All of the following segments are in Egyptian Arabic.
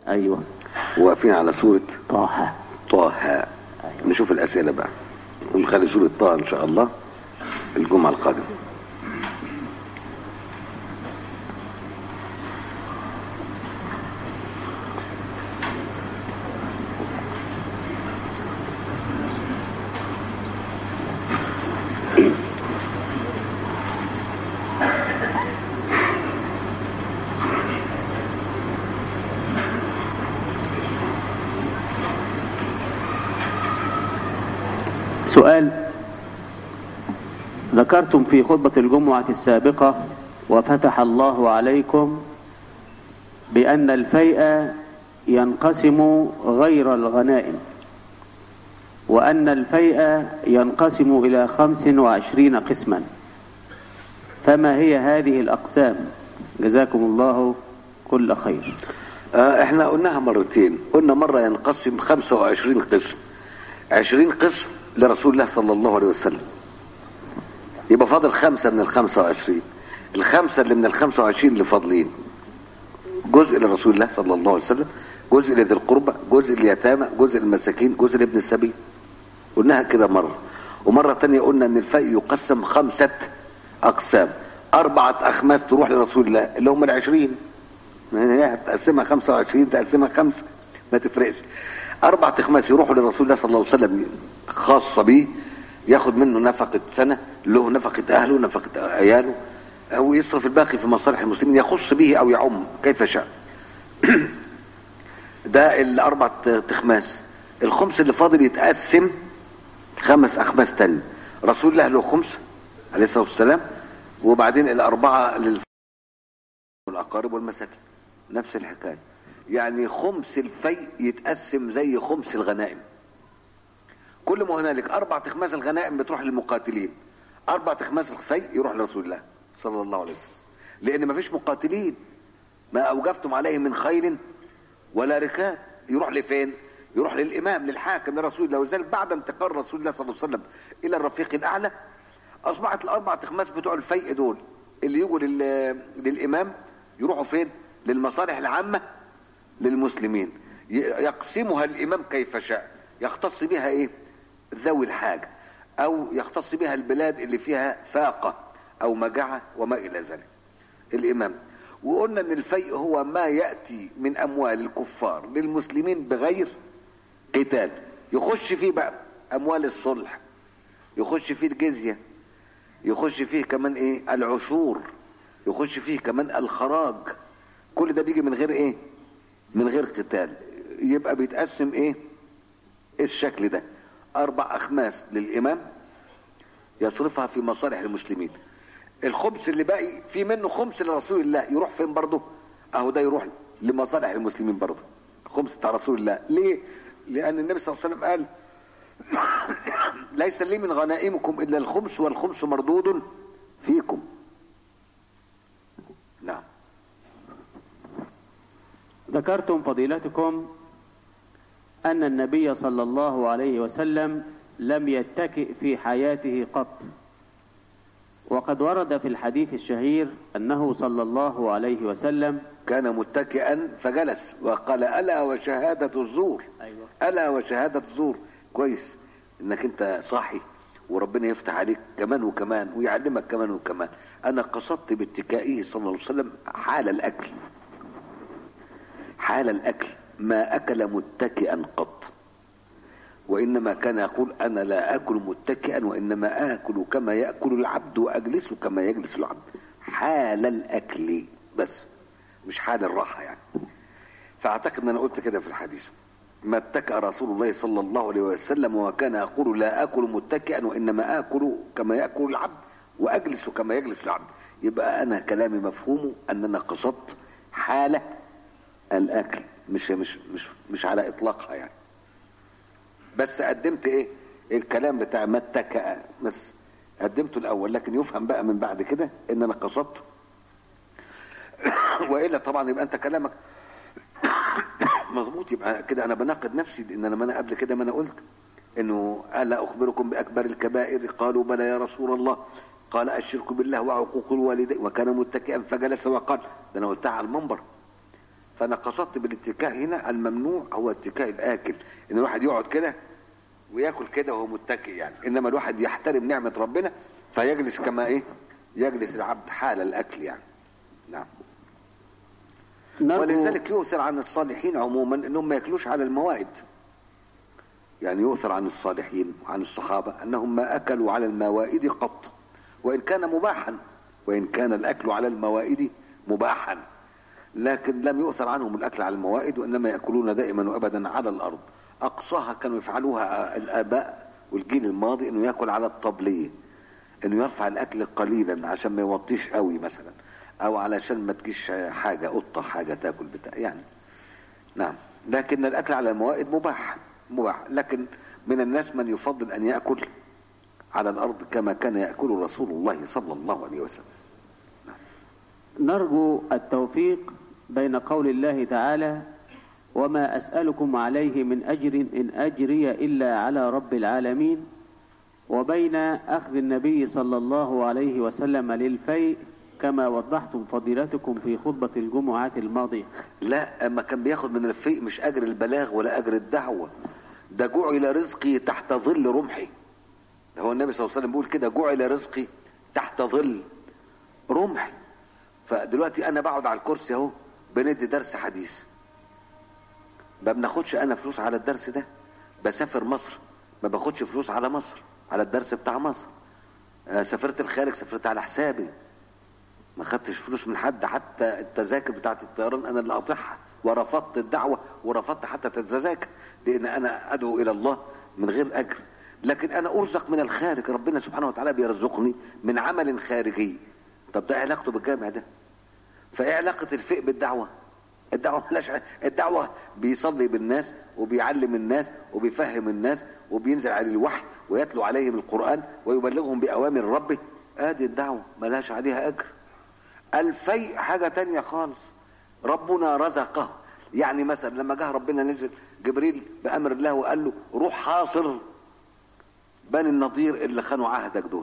ايوه واقفين على سورة طه طه نشوف الأسئلة بقى ونخلي سورة طه إن شاء الله الجمعة القادمة سؤال ذكرتم في خطبة الجمعة السابقة وفتح الله عليكم بأن الفيء ينقسم غير الغنائم وأن الفيء ينقسم إلى خمس وعشرين قسما فما هي هذه الأقسام جزاكم الله كل خير آه احنا قلناها مرتين قلنا مرة ينقسم 25 قسم 20 قسم لرسول الله صلى الله عليه وسلم يبقى فاضل خمسة من ال 25 الخمسة اللي من ال 25 اللي فاضلين جزء لرسول الله صلى الله عليه وسلم جزء لذي القربى جزء لليتامى جزء للمساكين جزء لابن السبيل قلناها كده مرة ومرة تانية قلنا ان الفيء يقسم خمسة اقسام اربعة اخماس تروح لرسول الله اللي هم العشرين يعني تقسمها 25 تقسمها خمسة ما تفرقش أربع أخماس يروحوا لرسول الله صلى الله عليه وسلم خاصة بيه ياخد منه نفقة سنة له نفقة أهله نفقة عياله أو يصرف الباقي في مصالح المسلمين يخص به أو يعم كيف شاء ده الأربع تخماس الخمس اللي فاضل يتقسم خمس أخماس تاني رسول الله له خمس عليه الصلاة والسلام وبعدين الأربعة لل والأقارب والمساكين نفس الحكاية يعني خمس الفيء يتقسم زي خمس الغنائم كل ما هنالك أربع تخماس الغنائم بتروح للمقاتلين أربع تخماس الفيء يروح لرسول الله صلى الله عليه وسلم لأن ما فيش مقاتلين ما أوجفتم عليه من خيل ولا ركاب يروح لفين؟ يروح للإمام للحاكم لرسول الله ولذلك بعد انتقال رسول الله صلى الله عليه وسلم إلى الرفيق الأعلى أصبحت الأربع تخماس بتوع الفيء دول اللي يجوا لل... للإمام يروحوا فين؟ للمصالح العامة للمسلمين يقسمها الإمام كيف شاء يختص بها إيه؟ ذوي الحاجة أو يختص بها البلاد اللي فيها فاقة أو مجاعة وما إلى ذلك الإمام وقلنا ان الفيء هو ما يأتي من أموال الكفار للمسلمين بغير قتال يخش فيه بقى أموال الصلح يخش فيه الجزية يخش فيه كمان إيه العشور يخش فيه كمان الخراج كل ده بيجي من غير إيه من غير قتال يبقى بيتقسم إيه الشكل ده أربع أخماس للإمام يصرفها في مصالح المسلمين الخمس اللي باقي في منه خمس لرسول الله يروح فين برضه اهو ده يروح لمصالح المسلمين برضه خمس بتاع رسول الله ليه لان النبي صلى الله عليه وسلم قال ليس لي من غنائمكم الا الخمس والخمس مردود فيكم نعم ذكرتم فضيلتكم أن النبي صلى الله عليه وسلم لم يتكئ في حياته قط وقد ورد في الحديث الشهير أنه صلى الله عليه وسلم كان متكئا فجلس وقال الا وشهاده الزور أيوة. الا وشهاده الزور كويس انك انت صاحي وربنا يفتح عليك كمان وكمان ويعلمك كمان وكمان انا قصدت باتكائه صلى الله عليه وسلم حال الاكل حال الاكل ما اكل متكئا قط وانما كان يقول انا لا اكل متكئا وانما اكل كما ياكل العبد واجلس كما يجلس العبد حال الاكل بس مش حال الراحه يعني فاعتقد ان انا قلت كده في الحديث ما اتكأ رسول الله صلى الله عليه وسلم وكان يقول لا اكل متكئا وانما اكل كما ياكل العبد واجلس كما يجلس العبد يبقى انا كلامي مفهومه ان انا قصدت حاله الاكل مش مش مش مش على اطلاقها يعني بس قدمت ايه الكلام بتاع ما اتكأ بس قدمته الاول لكن يفهم بقى من بعد كده ان انا قصدت والا طبعا يبقى انت كلامك مظبوط يبقى كده انا بناقض نفسي لان انا ما انا قبل كده ما انا قلت انه الا اخبركم باكبر الكبائر قالوا بلى يا رسول الله قال الشرك بالله وعقوق الوالدين وكان متكئا فجلس وقال ده انا قلتها على المنبر فانا قصدت بالاتكاء هنا الممنوع هو اتكاء الاكل ان الواحد يقعد كده وياكل كده وهو متكئ يعني انما الواحد يحترم نعمه ربنا فيجلس كما ايه يجلس العبد حال الاكل يعني نعم نرجو ولذلك يؤثر عن الصالحين عموما انهم ما ياكلوش على الموائد يعني يؤثر عن الصالحين وعن الصحابه انهم ما اكلوا على الموائد قط وان كان مباحا وان كان الاكل على الموائد مباحا لكن لم يؤثر عنهم الاكل على الموائد وانما ياكلون دائما وابدا على الارض اقصاها كانوا يفعلوها الاباء والجيل الماضي انه ياكل على الطبليه انه يرفع الاكل قليلا عشان ما يوطيش قوي مثلا او علشان ما تجيش حاجه قطه حاجه تاكل بتاع يعني نعم لكن الاكل على الموائد مباح مباح لكن من الناس من يفضل ان ياكل على الارض كما كان ياكل رسول الله صلى الله عليه وسلم نرجو التوفيق بين قول الله تعالى وما أسألكم عليه من أجر إن أجري إلا على رب العالمين وبين أخذ النبي صلى الله عليه وسلم للفيء كما وضحتم فضيلتكم في خطبة الجمعة الماضية لا اما كان بياخد من الفيء مش اجر البلاغ ولا اجر الدعوه ده جعل رزقي تحت ظل رمحي هو النبي صلى الله عليه وسلم بيقول كده جعل رزقي تحت ظل رمحي فدلوقتي انا بقعد على الكرسي اهو بندي درس حديث ما بناخدش انا فلوس على الدرس ده بسافر مصر ما باخدش فلوس على مصر على الدرس بتاع مصر آه، سافرت الخارج سافرت على حسابي ما خدتش فلوس من حد حتى التذاكر بتاعت الطيران انا اللي قاطعها ورفضت الدعوه ورفضت حتى التذاكر لان انا ادعو الى الله من غير اجر لكن انا ارزق من الخارج ربنا سبحانه وتعالى بيرزقني من عمل خارجي طب ده إيه علاقته بالجامع ده فايه علاقه الفئ بالدعوه الدعوه ملاش ع- الدعوه بيصلي بالناس وبيعلم الناس وبيفهم الناس وبينزل عليه الوحي ويتلو عليهم القران ويبلغهم باوامر ربه ادي الدعوه ملاش عليها اجر الفيء حاجة تانية خالص ربنا رزقه يعني مثلا لما جه ربنا نزل جبريل بأمر الله وقال له روح حاصر بني النضير اللي خانوا عهدك دول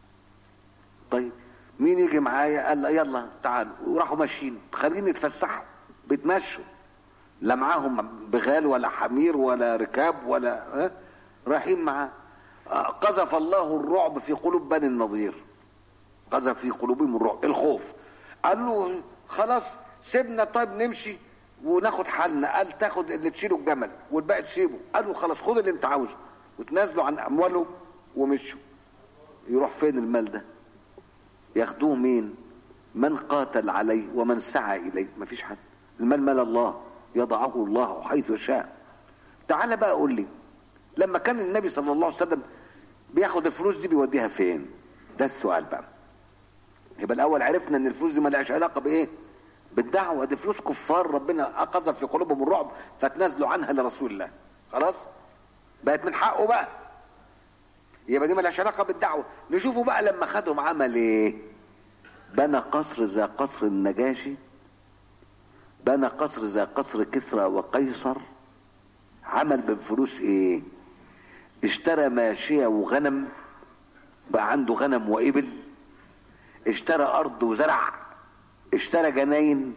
طيب مين يجي معايا قال له يلا تعالوا وراحوا ماشيين خارجين يتفسحوا بيتمشوا لا معاهم بغال ولا حمير ولا ركاب ولا ها؟ رايحين معاه آه، قذف الله الرعب في قلوب بني النضير قذف في قلوبهم الرعب الخوف قال له خلاص سيبنا طيب نمشي وناخد حالنا قال تاخد اللي تشيله الجمل والباقي تسيبه قالوا خلاص خد اللي انت عاوزه وتنازلوا عن اموالهم ومشوا يروح فين المال ده ياخدوه مين من قاتل عليه ومن سعى اليه مفيش حد المال مال الله يضعه الله حيث شاء تعال بقى قول لي لما كان النبي صلى الله عليه وسلم بياخد الفلوس دي بيوديها فين ده السؤال بقى يبقى الاول عرفنا ان الفلوس دي مالهاش علاقه بايه بالدعوه دي فلوس كفار ربنا قذف في قلوبهم الرعب فتنازلوا عنها لرسول الله خلاص بقت من حقه بقى يبقى دي مالهاش علاقه بالدعوه نشوفوا بقى لما خدهم عمل ايه بنى قصر ذا قصر النجاشي بنى قصر ذا قصر كسرى وقيصر عمل بالفلوس ايه اشترى ماشيه وغنم بقى عنده غنم وابل اشترى ارض وزرع اشترى جناين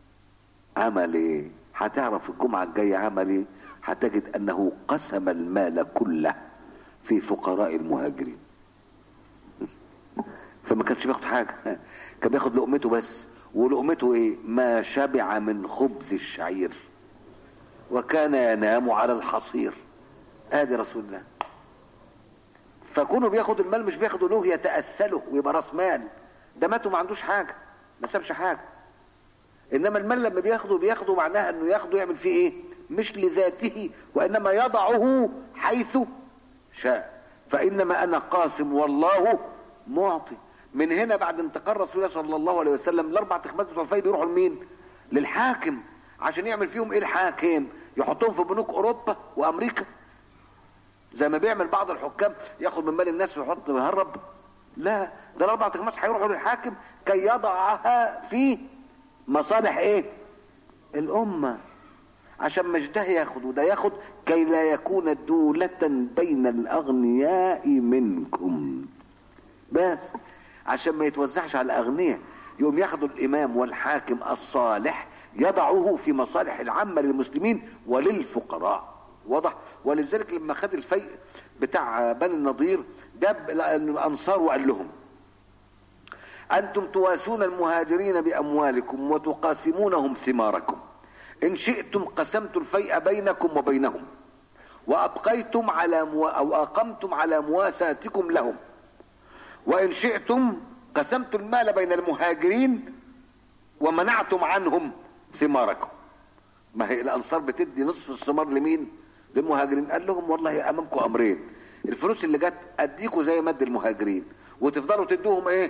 عمل ايه هتعرف الجمعة الجاية عمل ايه هتجد انه قسم المال كله في فقراء المهاجرين فما كانش بياخد حاجة كان بياخد لقمته بس ولقمته ايه ما شبع من خبز الشعير وكان ينام على الحصير ادي رسول الله فكونه بياخد المال مش بياخده له يتأثله ويبقى راس مال ده مات وما عندوش حاجة ما سابش حاجة انما المال لما بياخده بياخده معناها انه ياخده يعمل فيه ايه مش لذاته وانما يضعه حيث شاء فانما انا قاسم والله معطي من هنا بعد انتقال رسول الله صلى الله عليه وسلم الاربع تخمات بتوع الفايد يروحوا لمين للحاكم عشان يعمل فيهم ايه الحاكم يحطهم في بنوك اوروبا وامريكا زي ما بيعمل بعض الحكام ياخد من مال الناس ويحط ويهرب لا ده الاربع تخماس هيروحوا للحاكم كي يضعها في مصالح ايه الامه عشان مش ده ياخد وده ياخد كي لا يكون دولة بين الاغنياء منكم بس عشان ما يتوزعش على الاغنياء يقوم ياخدوا الامام والحاكم الصالح يضعه في مصالح العامة للمسلمين وللفقراء واضح ولذلك لما خد الفيء بتاع بني النضير جاب الانصار وقال لهم انتم تواسون المهاجرين باموالكم وتقاسمونهم ثماركم ان شئتم قسمت الفيء بينكم وبينهم وابقيتم على مو... او اقمتم على مواساتكم لهم وان شئتم قسمت المال بين المهاجرين ومنعتم عنهم ثماركم ما هي الانصار بتدي نصف الثمار لمين للمهاجرين قال لهم والله امامكم امرين الفلوس اللي جت اديكم زي مد المهاجرين وتفضلوا تدوهم ايه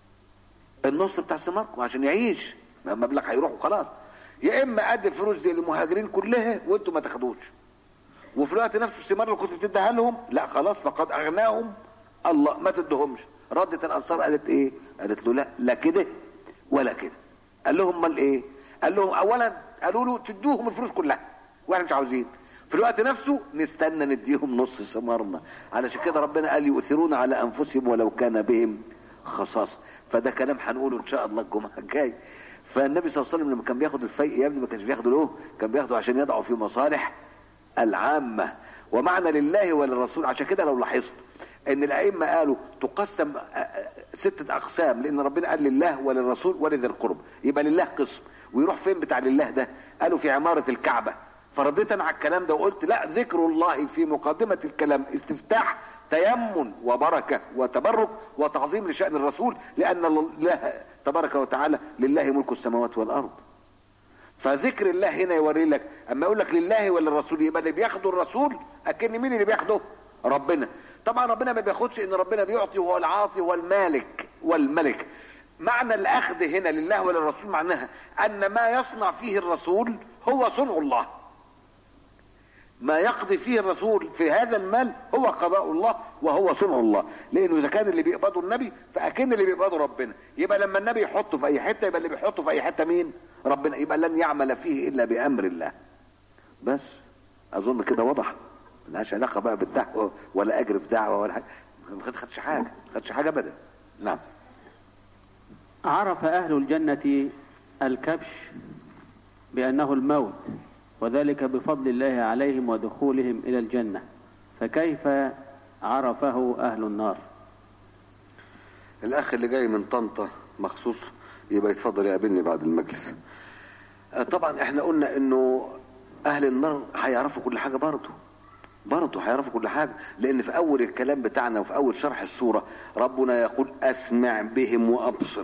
النص بتاع ثماركم عشان يعيش مبلغ هيروح وخلاص يا اما ادي الفلوس دي للمهاجرين كلها وانتم ما تاخدوش وفي الوقت نفسه الثمار اللي كنت بتديها لهم لا خلاص فقد اغناهم الله ما تدهمش ردت الانصار قالت ايه قالت له لا لا كده ولا كده قال لهم امال ايه قال لهم اولا قالوا له تدوهم الفلوس كلها واحنا مش عاوزين في الوقت نفسه نستنى نديهم نص ثمارنا علشان كده ربنا قال يؤثرون على انفسهم ولو كان بهم خصاص فده كلام هنقوله ان شاء الله الجمعه الجاي فالنبي صلى الله عليه وسلم لما كان بياخد الفيء يا ابني ما كانش بياخده له كان بياخده عشان يضعه في مصالح العامه ومعنى لله وللرسول عشان كده لو لاحظت ان الائمه قالوا تقسم ستة اقسام لان ربنا قال لله وللرسول ولذي القرب يبقى لله قسم ويروح فين بتاع لله ده قالوا في عمارة الكعبة فرديت انا على الكلام ده وقلت لا ذكر الله في مقدمة الكلام استفتاح تيمن وبركة وتبرك وتعظيم لشأن الرسول لأن الله تبارك وتعالى لله ملك السماوات والأرض فذكر الله هنا يوري لك اما يقول لك لله ولا الرسول يبقى اللي بياخده الرسول اكن مين اللي بياخده ربنا طبعا ربنا ما بياخدش ان ربنا بيعطي وهو العاطي والمالك والملك معنى الاخذ هنا لله وللرسول معناها ان ما يصنع فيه الرسول هو صنع الله ما يقضي فيه الرسول في هذا المال هو قضاء الله وهو صنع الله لانه اذا كان اللي بيقبضه النبي فاكن اللي بيقبضه ربنا يبقى لما النبي يحطه في اي حته يبقى اللي بيحطه في اي حته مين ربنا يبقى لن يعمل فيه الا بامر الله بس اظن كده وضح ملهاش علاقه بقى بالدعوه ولا اجر في دعوه ولا حاجه ما خدش حاجه ما خدش حاجه ابدا نعم عرف أهل الجنة الكبش بأنه الموت وذلك بفضل الله عليهم ودخولهم إلى الجنة فكيف عرفه أهل النار الاخ اللي جاي من طنطا مخصوص يبقى يتفضل يقابلني بعد المجلس آه، طبعا احنا قلنا انه اهل النار هيعرفوا كل حاجه برضه برضه هيعرفوا كل حاجه لان في اول الكلام بتاعنا وفي اول شرح السوره ربنا يقول اسمع بهم وابصر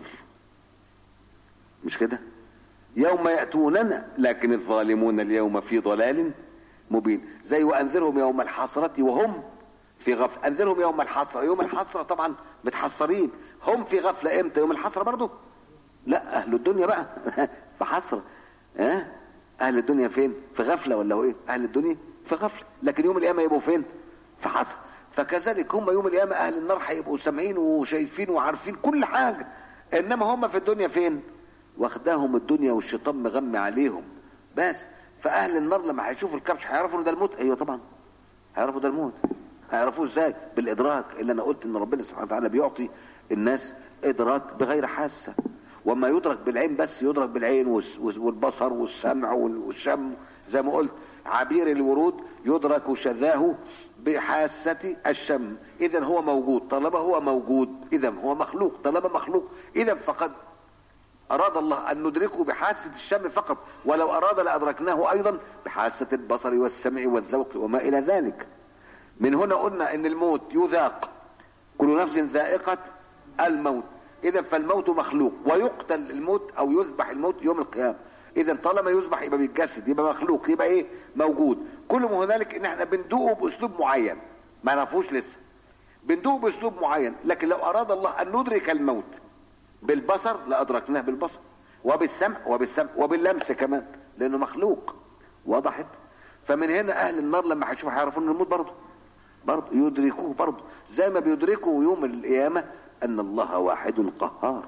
مش كده يوم ياتوننا لكن الظالمون اليوم في ضلال مبين زي وانذرهم يوم الحسره وهم في غفله انذرهم يوم الحسره يوم الحسره طبعا متحسرين هم في غفله امتى يوم الحسره برضه لا اهل الدنيا بقى في حسره ها أه؟ اهل الدنيا فين في غفله ولا هو ايه اهل الدنيا في غفله لكن يوم القيامه يبقوا فين في حسره فكذلك هم يوم القيامه اهل النار هيبقوا سامعين وشايفين وعارفين كل حاجه انما هم في الدنيا فين واخداهم الدنيا والشيطان مغمي عليهم بس فاهل النار لما هيشوفوا الكبش هيعرفوا ان ده الموت ايوه طبعا هيعرفوا ده الموت هيعرفوه ازاي بالادراك اللي انا قلت ان ربنا سبحانه وتعالى بيعطي الناس ادراك بغير حاسه وما يدرك بالعين بس يدرك بالعين والبصر والسمع والشم زي ما قلت عبير الورود يدرك شذاه بحاسة الشم اذا هو موجود طالما هو موجود اذا هو مخلوق طالما مخلوق اذا فقد اراد الله ان ندركه بحاسة الشم فقط ولو اراد لادركناه ايضا بحاسة البصر والسمع والذوق وما الى ذلك من هنا قلنا ان الموت يذاق كل نفس ذائقة الموت اذا فالموت مخلوق ويقتل الموت او يذبح الموت يوم القيامة اذا طالما يذبح يبقى بيتجسد يبقى مخلوق يبقى ايه موجود كل ما هنالك ان احنا بندوقه باسلوب معين ما نعرفوش لسه بندوقه باسلوب معين لكن لو اراد الله ان ندرك الموت بالبصر لادركناه بالبصر وبالسمع وبالسمع وباللمس كمان لانه مخلوق وضحت فمن هنا اهل النار لما هيشوفوا هيعرفوا ان الموت برضه برضه يدركوه برضه زي ما بيدركوا يوم القيامه ان الله واحد قهار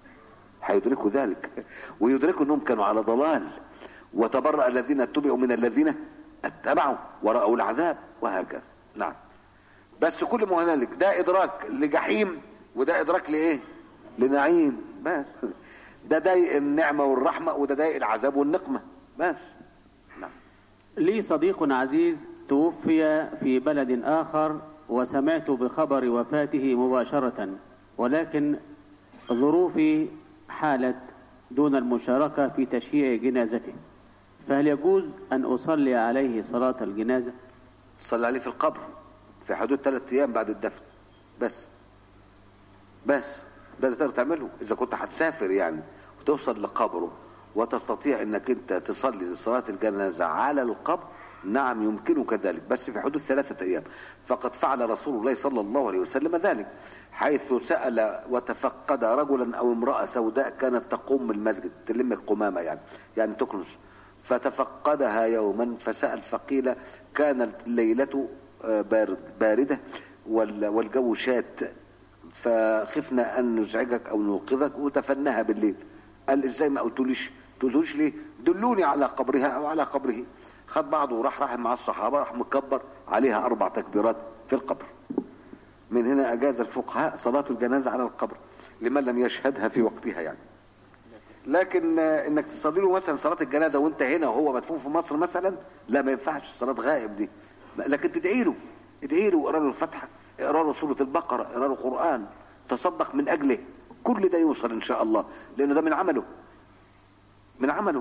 هيدركوا ذلك ويدركوا انهم كانوا على ضلال وتبرأ الذين اتبعوا من الذين اتبعوا ورأوا العذاب وهكذا نعم بس كل ما هنالك ده ادراك لجحيم وده ادراك لايه لنعيم بس ده ضايق النعمة والرحمة وده ضايق العذاب والنقمة بس نعم لي صديق عزيز توفي في بلد آخر وسمعت بخبر وفاته مباشرة ولكن ظروفي حالت دون المشاركة في تشييع جنازته فهل يجوز أن أصلي عليه صلاة الجنازة صلى عليه في القبر في حدود ثلاث ايام بعد الدفن بس بس ده اللي تقدر تعمله اذا كنت هتسافر يعني وتوصل لقبره وتستطيع انك انت تصلي صلاة الجنازة على القبر نعم يمكنك ذلك بس في حدود ثلاثة ايام فقد فعل رسول الله صلى الله عليه وسلم ذلك حيث سأل وتفقد رجلا او امرأة سوداء كانت تقوم المسجد تلم القمامة يعني يعني تكنس فتفقدها يوما فسأل فقيل كانت الليلة آه، بارد باردة وال- والجو شات فخفنا أن نزعجك أو نوقظك وتفناها بالليل قال إزاي ما قلتوليش تقولوش ليه دلوني على قبرها أو على قبره خد بعضه وراح راح مع الصحابة راح مكبر عليها أربع تكبيرات في القبر من هنا أجاز الفقهاء صلاة الجنازة على القبر لمن لم يشهدها في وقتها يعني لكن آه، انك تصلي له مثلا صلاه الجنازه وانت هنا وهو مدفون في مصر مثلا لا ما ينفعش صلاه غائب دي لكن تدعي له ادعي له اقرا له الفاتحه اقرا له سوره البقره اقرا له قران تصدق من اجله كل ده يوصل ان شاء الله لانه ده من عمله من عمله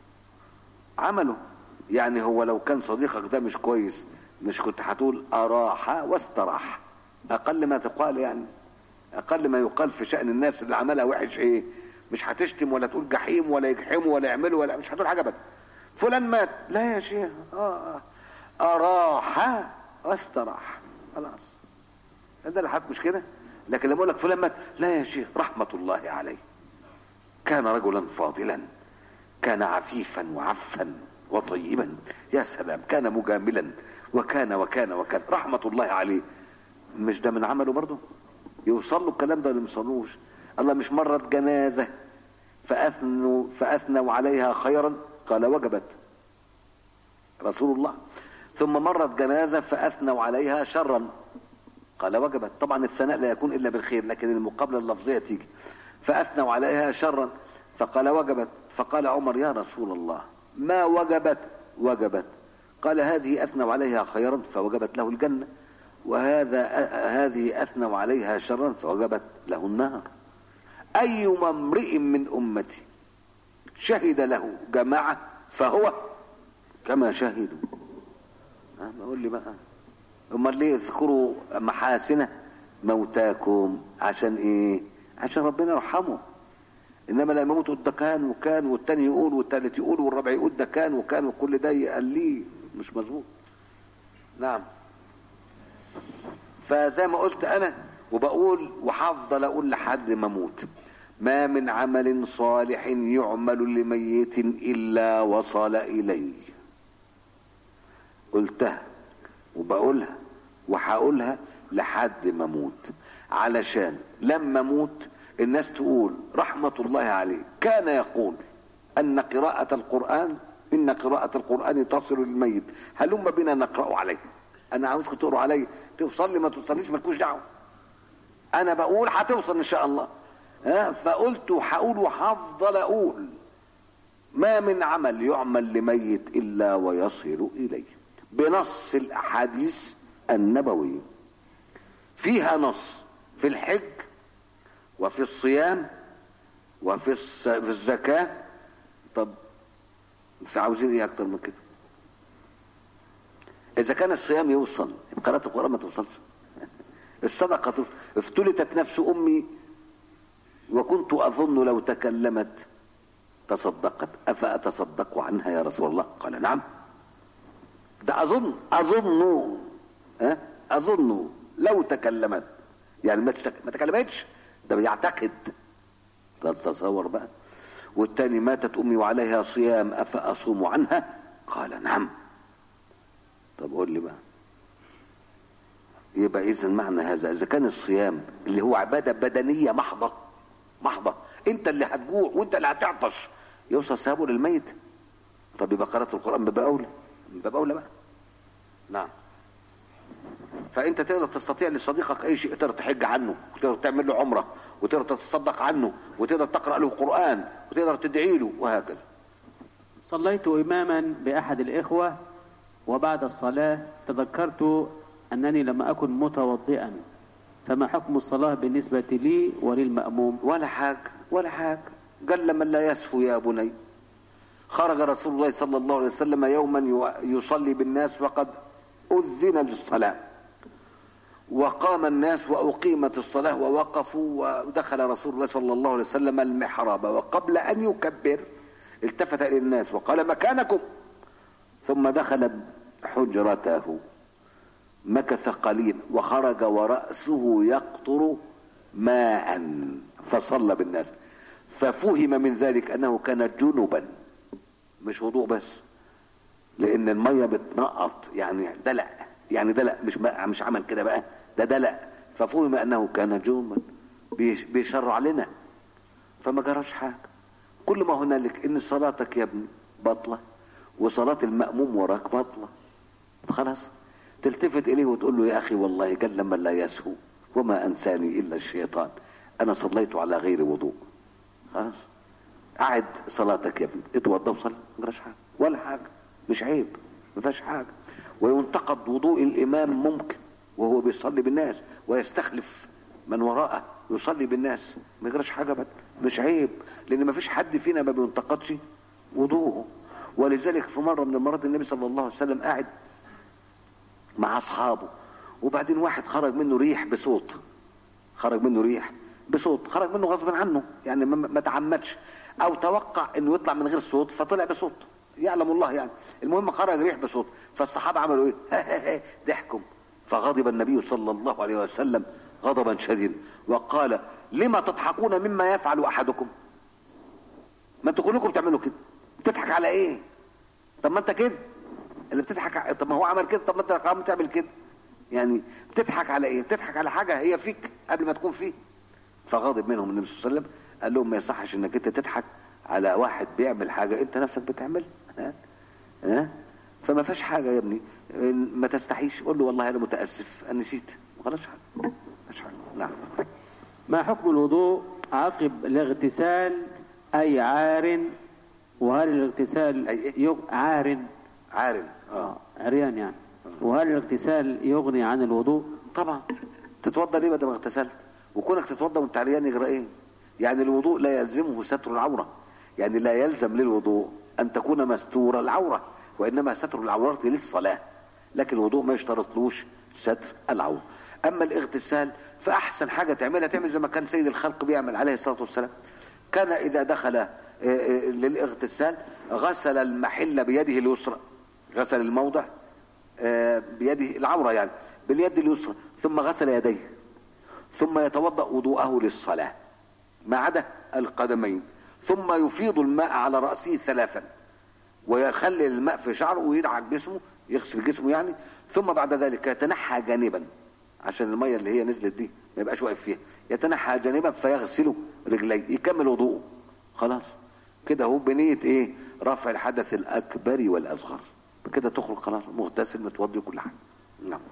عمله يعني هو لو كان صديقك ده مش كويس مش كنت هتقول اراح واستراح اقل ما تقال يعني اقل ما يقال في شأن الناس اللي عملها وحش ايه مش هتشتم ولا تقول جحيم ولا يجحموا ولا يعملوا ولا مش هتقول حاجه ابدا فلان مات لا يا شيخ اه آه. اراح واستراح خلاص ده الحق مش كده لكن لما اقول لك فلان مات لا يا شيخ رحمه الله عليه كان رجلا فاضلا كان عفيفا وعفا وطيبا يا سلام كان مجاملا وكان وكان وكان رحمة الله عليه مش ده من عمله برضه يوصل له الكلام ده ولا ما يوصلوش الله مش مرت جنازة فأثنوا فأثنوا عليها خيرا قال وجبت رسول الله ثم مرت جنازة فأثنوا عليها شرا قال وجبت طبعا الثناء لا يكون إلا بالخير لكن المقابلة اللفظية تيجي فأثنوا عليها شرا فقال وجبت فقال عمر يا رسول الله ما وجبت وجبت قال هذه أثنوا عليها خيرا فوجبت له الجنة وهذا هذه أثنوا عليها شرا فوجبت له النار أيما امرئ من أمتي شهد له جماعة فهو كما شهدوا ها بقول لي بقى امال ليه اذكروا محاسن موتاكم عشان ايه عشان ربنا يرحمه انما لما يموت ده كان وكان والتاني يقول والتالت يقول والرابع يقول ده كان وكان وكل ده قال ليه مش مظبوط نعم فزي ما قلت انا وبقول وهفضل اقول لحد ما اموت ما من عمل صالح يعمل لميت الا وصل اليه قلتها وبقولها وهقولها لحد ما اموت علشان لما اموت الناس تقول رحمة الله عليه كان يقول أن قراءة القرآن إن قراءة القرآن تصل للميت هلم بنا نقرأ عليه أنا عاوزكم تقروا عليه توصل لي ما توصليش مالكوش دعوة أنا بقول هتوصل إن شاء الله ها فقلت وهقول وهفضل أقول ما من عمل يعمل لميت إلا ويصل إليه بنص الأحاديث النبوية فيها نص في الحج وفي الصيام وفي الس- في الزكاة طب في عاوزين ايه اكتر من كده اذا كان الصيام يوصل قراءة القرآن ما توصلش الصدقة توصل. افتلتت نفس امي وكنت اظن لو تكلمت تصدقت افاتصدق عنها يا رسول الله قال نعم ده اظن اظن ها اظن لو تكلمت يعني ما تك- ما تكلمتش ده بيعتقد طب تصور بقى والتاني ماتت امي وعليها صيام افاصوم عنها قال نعم طب قول لي بقى يبقى اذا معنى هذا اذا كان الصيام اللي هو عباده بدنيه محضه محضه انت اللي هتجوع وانت اللي هتعطش يوصل ثوابه للميت طب يبقى قراءه القران باب اولى باب اولى بقى نعم فانت تقدر تستطيع لصديقك اي شيء تقدر تحج عنه وتقدر تعمل له عمره وتقدر تتصدق عنه وتقدر تقرا له قران وتقدر تدعي له وهكذا صليت إماما بأحد الإخوة وبعد الصلاة تذكرت أنني لم أكن متوضئا فما حكم الصلاة بالنسبة لي وللمأموم ولا حاجه ولا حاجه قل من لا يسهو يا بني خرج رسول الله صلى الله عليه وسلم يوما يو- يصلي بالناس وقد أذن للصلاة وقام الناس وأقيمت الصلاة ووقفوا ودخل رسول الله صلى الله عليه وسلم المحراب وقبل أن يكبر التفت إلى الناس وقال مكانكم ثم دخل حجرته مكث قليل وخرج ورأسه يقطر ماء فصلى بالناس ففهم من ذلك أنه كان جنبا مش وضوء بس لأن المية بتنقط يعني دلع يعني دلع مش بقى مش عمل كده بقى ده دلع ففهم أنه كان جنبا بيش- بيشرع لنا فما جراش حاجة كل ما هنالك إن صلاتك يا ابني بطلة وصلاة المأموم وراك بطلة خلاص تلتفت إليه وتقول له يا أخي والله قل من لا يسهو وما أنساني إلا الشيطان أنا صليت على غير وضوء خلاص قعد صلاتك يا ابني اتوضى وصلي ما جراش حاجة ولا حاجة مش عيب ما فيهاش حاجة وينتقد وضوء الإمام ممكن وهو بيصلي بالناس ويستخلف من وراءه يصلي بالناس ما يجراش حاجة بد مش عيب لأن ما فيش حد فينا ما بينتقدش وضوءه ولذلك في مرة من المرات النبي صلى الله عليه وسلم قاعد مع أصحابه وبعدين واحد خرج منه ريح بصوت خرج منه ريح بصوت خرج منه غصب عنه يعني ما- ما تعمدش او توقع انه يطلع من غير صوت فطلع بصوت يعلم الله يعني المهم خرج ريح بصوت فالصحابه عملوا ايه ضحكوا فغضب النبي صلى الله عليه وسلم غضبا شديدا وقال لما تضحكون مما يفعل احدكم ما انتوا كلكم بتعملوا كده بتضحك على ايه طب ما انت كده اللي بتضحك ع- طب ما هو عمل كده طب ما انت قام تعمل كده يعني بتضحك على ايه بتضحك على حاجه هي فيك قبل ما تكون فيه فغضب منهم النبي صلى الله عليه وسلم قال لهم ما يصحش انك انت تضحك على واحد بيعمل حاجه انت نفسك بتعملها ها ها فما فيش حاجه يا ابني ما تستحيش قول له والله انا متاسف انا نسيت خلاص حاجه ما فيش حاجه نعم ما حكم الوضوء عقب الاغتسال أي عار وهل الاغتسال أي إيه؟ يغ... عار عارف آه. اه عريان يعني وهل الاغتسال يغني عن الوضوء طبعا تتوضا ليه بعد ما اغتسلت وكونك تتوضا وانت عريان يجرى ايه يعني الوضوء لا يلزمه ستر العوره يعني لا يلزم للوضوء ان تكون مستور العوره وانما ستر العورة للصلاه لكن الوضوء ما يشترطلوش ستر العوره اما الاغتسال فاحسن حاجه تعملها تعمل زي ما كان سيد الخلق بيعمل عليه الصلاه والسلام كان اذا دخل آه، آه، للاغتسال غسل المحل بيده اليسرى غسل الموضع آه، بيده العورة يعني باليد اليسرى ثم غسل يديه ثم يتوضأ وضوءه للصلاة ما عدا القدمين ثم يفيض الماء على رأسه ثلاثا ويخلي الماء في شعره ويدعك جسمه يغسل جسمه يعني ثم بعد ذلك يتنحى جانبا عشان المية اللي هي نزلت دي ما يبقاش واقف فيها يتنحى جانبا فيغسل رجليه يكمل وضوءه خلاص كده هو بنية ايه رفع الحدث الأكبر والأصغر كده تخرج خلاص مغتسل متوضي كل حاجة نعم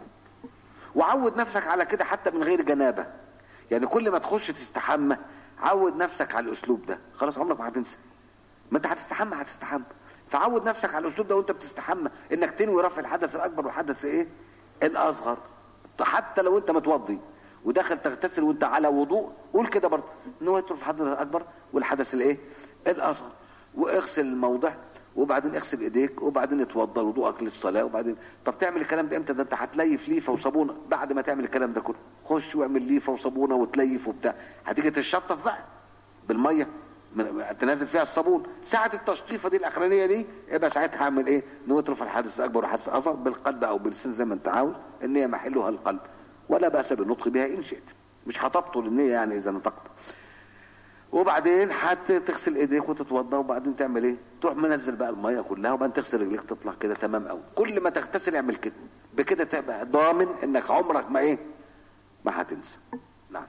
وعود نفسك على كده حتى من غير جنابة يعني كل ما تخش تستحمى عود نفسك على الأسلوب ده خلاص عمرك ما هتنسى ما انت هتستحمى هتستحمى فعود نفسك على الأسلوب ده وانت بتستحمى انك تنوي رفع الحدث الأكبر والحدث ايه الأصغر حتى لو انت متوضي وداخل تغتسل وانت على وضوء قول كده برضه نويت رفع الحدث الأكبر والحدث الايه الأصغر واغسل الموضع وبعدين اغسل ايديك وبعدين اتوضى وضوءك للصلاه وبعدين طب تعمل الكلام ده امتى ده انت هتليف ليفه وصابونه بعد ما تعمل الكلام ده كله خش واعمل ليفه وصابونه وتليف وبتاع هتيجي تشطف بقى بالميه من- تنزل فيها الصابون ساعة التشطيفة دي الأخرانية دي يبقى ساعتها هعمل إيه؟ نترف الحدث الأكبر والحدث الأصغر بالقلب أو باللسان زي ما أنت عاوز النية محلها القلب ولا بأس بالنطق بها إن شئت مش هتبطل النية يعني إذا نطقت وبعدين هتغسل ايديك وتتوضا وبعدين تعمل ايه تروح منزل بقى الميه كلها وبعدين تغسل رجليك تطلع كده تمام قوي كل ما تغتسل اعمل كده بكده تبقى ضامن انك عمرك ما ايه ما هتنسى نعم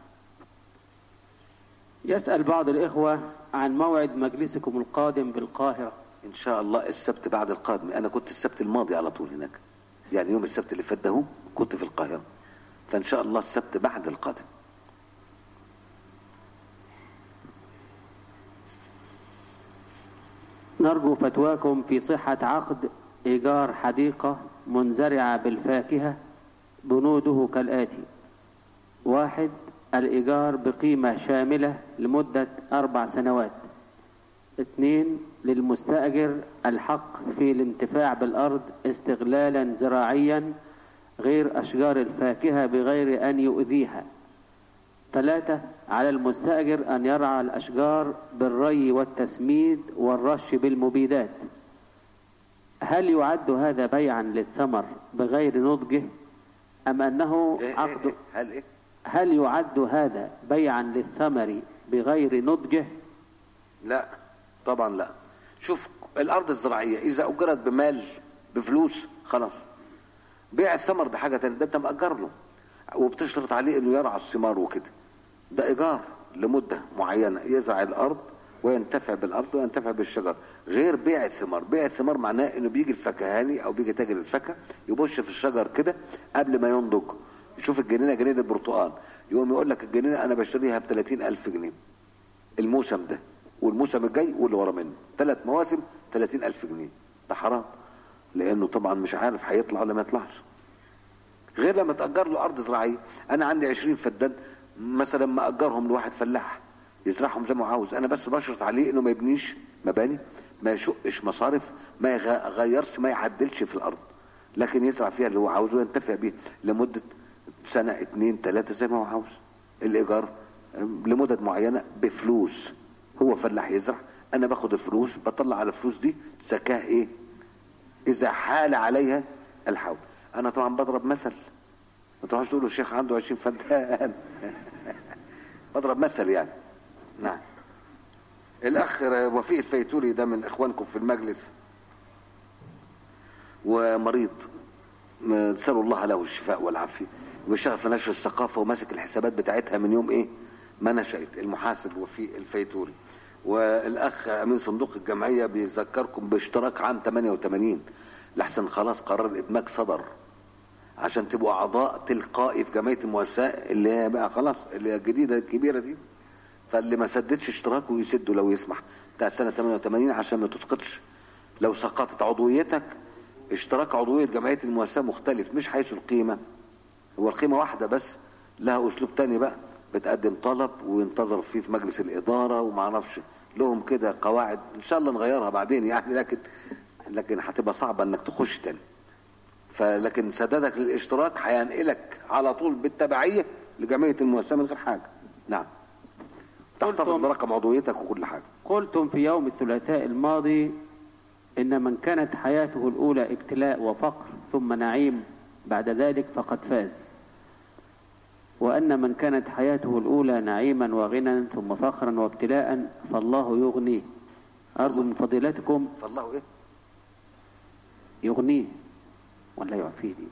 يسأل بعض الإخوة عن موعد مجلسكم القادم بالقاهرة ان شاء الله السبت بعد القادم انا كنت السبت الماضي على طول هناك يعني يوم السبت اللي فات ده هو كنت في القاهرة فإن شاء الله السبت بعد القادم نرجو فتواكم في صحة عقد إيجار حديقة منزرعة بالفاكهة بنوده كالآتي واحد الإيجار بقيمة شاملة لمدة أربع سنوات اثنين للمستأجر الحق في الانتفاع بالأرض استغلالا زراعيا غير أشجار الفاكهة بغير أن يؤذيها ثلاثة على المستأجر أن يرعى الأشجار بالري والتسميد والرش بالمبيدات هل يعد هذا بيعا للثمر بغير نضجه أم أنه إيه إيه عقد إيه هل إيه هل يعد هذا بيعا للثمر بغير نضجه لا طبعا لا شوف الارض الزراعيه اذا اجرت بمال بفلوس خلاص بيع الثمر ده حاجه تانية ده انت مأجر له وبتشترط عليه انه يرعى الثمار وكده ده ايجار لمده معينه يزرع الارض وينتفع بالارض وينتفع بالشجر غير بيع الثمار بيع الثمار معناه انه بيجي الفكهاني او بيجي تاجر الفاكهه يبش في الشجر كده قبل ما ينضج يشوف الجنينه جنينه برتقال يقوم يقول لك الجنينه انا بشتريها ب 30000 جنيه الموسم ده والموسم الجاي واللي ورا منه ثلاث مواسم 30000 جنيه ده حرام لانه طبعا مش عارف هيطلع ولا ما يطلعش غير لما تأجر له أرض زراعية أنا عندي 20 فدان مثلا ما أجرهم لواحد فلاح يزرعهم زي ما هو عاوز أنا بس بشرط عليه إنه ما يبنيش مباني ما يشقش مصارف ما يغيرش ما يعدلش في الأرض لكن يزرع فيها اللي هو عاوزه وينتفع بيه لمدة سنة اتنين تلاتة زي ما هو عاوز الإيجار لمدة معينة بفلوس هو فلاح يزرع أنا باخد الفلوس بطلع على الفلوس دي زكاة إيه إذا حال عليها الحول انا طبعا بضرب مثل ما تروحوش تقولوا الشيخ عنده 20 فدان بضرب مثل يعني نعم الاخ وفيق الفيتوري ده من اخوانكم في المجلس ومريض نسال الله له الشفاء والعافيه وبيشتغل في نشر الثقافه وماسك الحسابات بتاعتها من يوم ايه ما نشأت المحاسب وفيق الفيتوري والاخ امين صندوق الجمعيه بيذكركم باشتراك عام 88 لحسن خلاص قرار الادماج صدر عشان تبقوا اعضاء تلقائي في جمعيه المؤسسه اللي هي بقى خلاص اللي هي الجديده الكبيره دي فاللي ما سددش اشتراكه يسده لو يسمح بتاع سنه 88 عشان ما تسقطش لو سقطت عضويتك اشتراك عضويه جمعيه المؤسسه مختلف مش حيث القيمه هو القيمه واحده بس لها اسلوب تاني بقى بتقدم طلب وينتظر فيه في مجلس الاداره وما اعرفش لهم كده قواعد ان شاء الله نغيرها بعدين يعني لكن لكن هتبقى صعبه انك تخش تاني فلكن سدادك للاشتراك هينقلك على طول بالتبعيه لجمعيه المؤسسه من غير حاجه نعم تحتفظ قلتم- برقم عضويتك وكل حاجه قلتم في يوم الثلاثاء الماضي إن من كانت حياته الأولى ابتلاء وفقر ثم نعيم بعد ذلك فقد فاز وأن من كانت حياته الأولى نعيما وغنى ثم فخرا وابتلاء فالله يغنيه أرجو من فضيلتكم فالله ايه يغنيه ولا يعفيه دي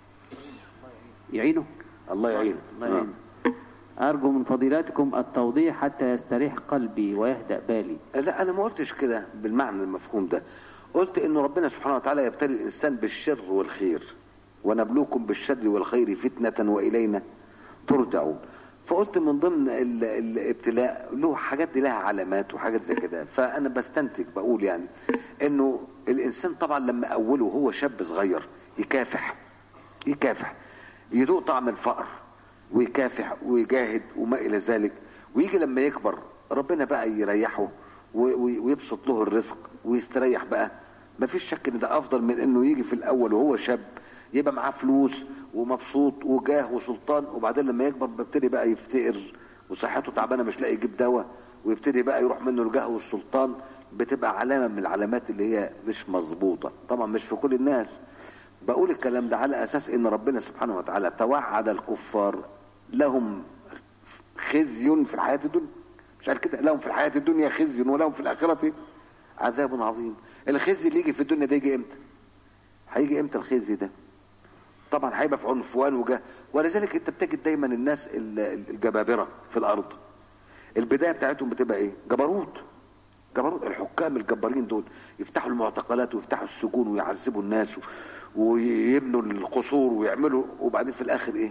يعينه الله يعينه الله يعينه أرجو من فضيلتكم التوضيح حتى يستريح قلبي ويهدأ بالي لا انا ما قلتش كده بالمعنى المفهوم ده قلت ان ربنا سبحانه وتعالى يبتلي الانسان بالشر والخير ونبلوكم بالشر والخير فتنة والينا ترجعون فقلت من ضمن ال- الابتلاء له حاجات دي لها علامات وحاجات زي كده فانا بستنتج بقول يعني انه الانسان طبعا لما اوله هو شاب صغير يكافح يكافح يذوق طعم الفقر ويكافح ويجاهد وما الى ذلك ويجي لما يكبر ربنا بقى يريحه و- و- ويبسط له الرزق ويستريح بقى ما فيش شك ان ده افضل من انه يجي في الاول وهو شاب يبقى معاه فلوس ومبسوط وجاه وسلطان وبعدين لما يكبر بيبتدي بقى يفتقر وصحته تعبانه مش لاقي يجيب دواء ويبتدي بقى يروح منه الجاه والسلطان بتبقى علامه من العلامات اللي هي مش مظبوطه طبعا مش في كل الناس بقول الكلام ده على اساس ان ربنا سبحانه وتعالى توعد الكفار لهم خزي في الحياه الدنيا مش قال كده لهم في الحياه الدنيا خزي ولهم في الاخره عذاب عظيم الخزي اللي يجي في الدنيا ده يجي امتى هيجي امتى الخزي ده طبعا هيبقى في عنفوان وجاه ولذلك انت بتجد دايما الناس ال- ال- الجبابره في الارض البدايه بتاعتهم بتبقى ايه جبروت جبروت الحكام الجبارين دول يفتحوا المعتقلات ويفتحوا السجون ويعذبوا الناس و... ويبنوا القصور ويعملوا وبعدين في الاخر ايه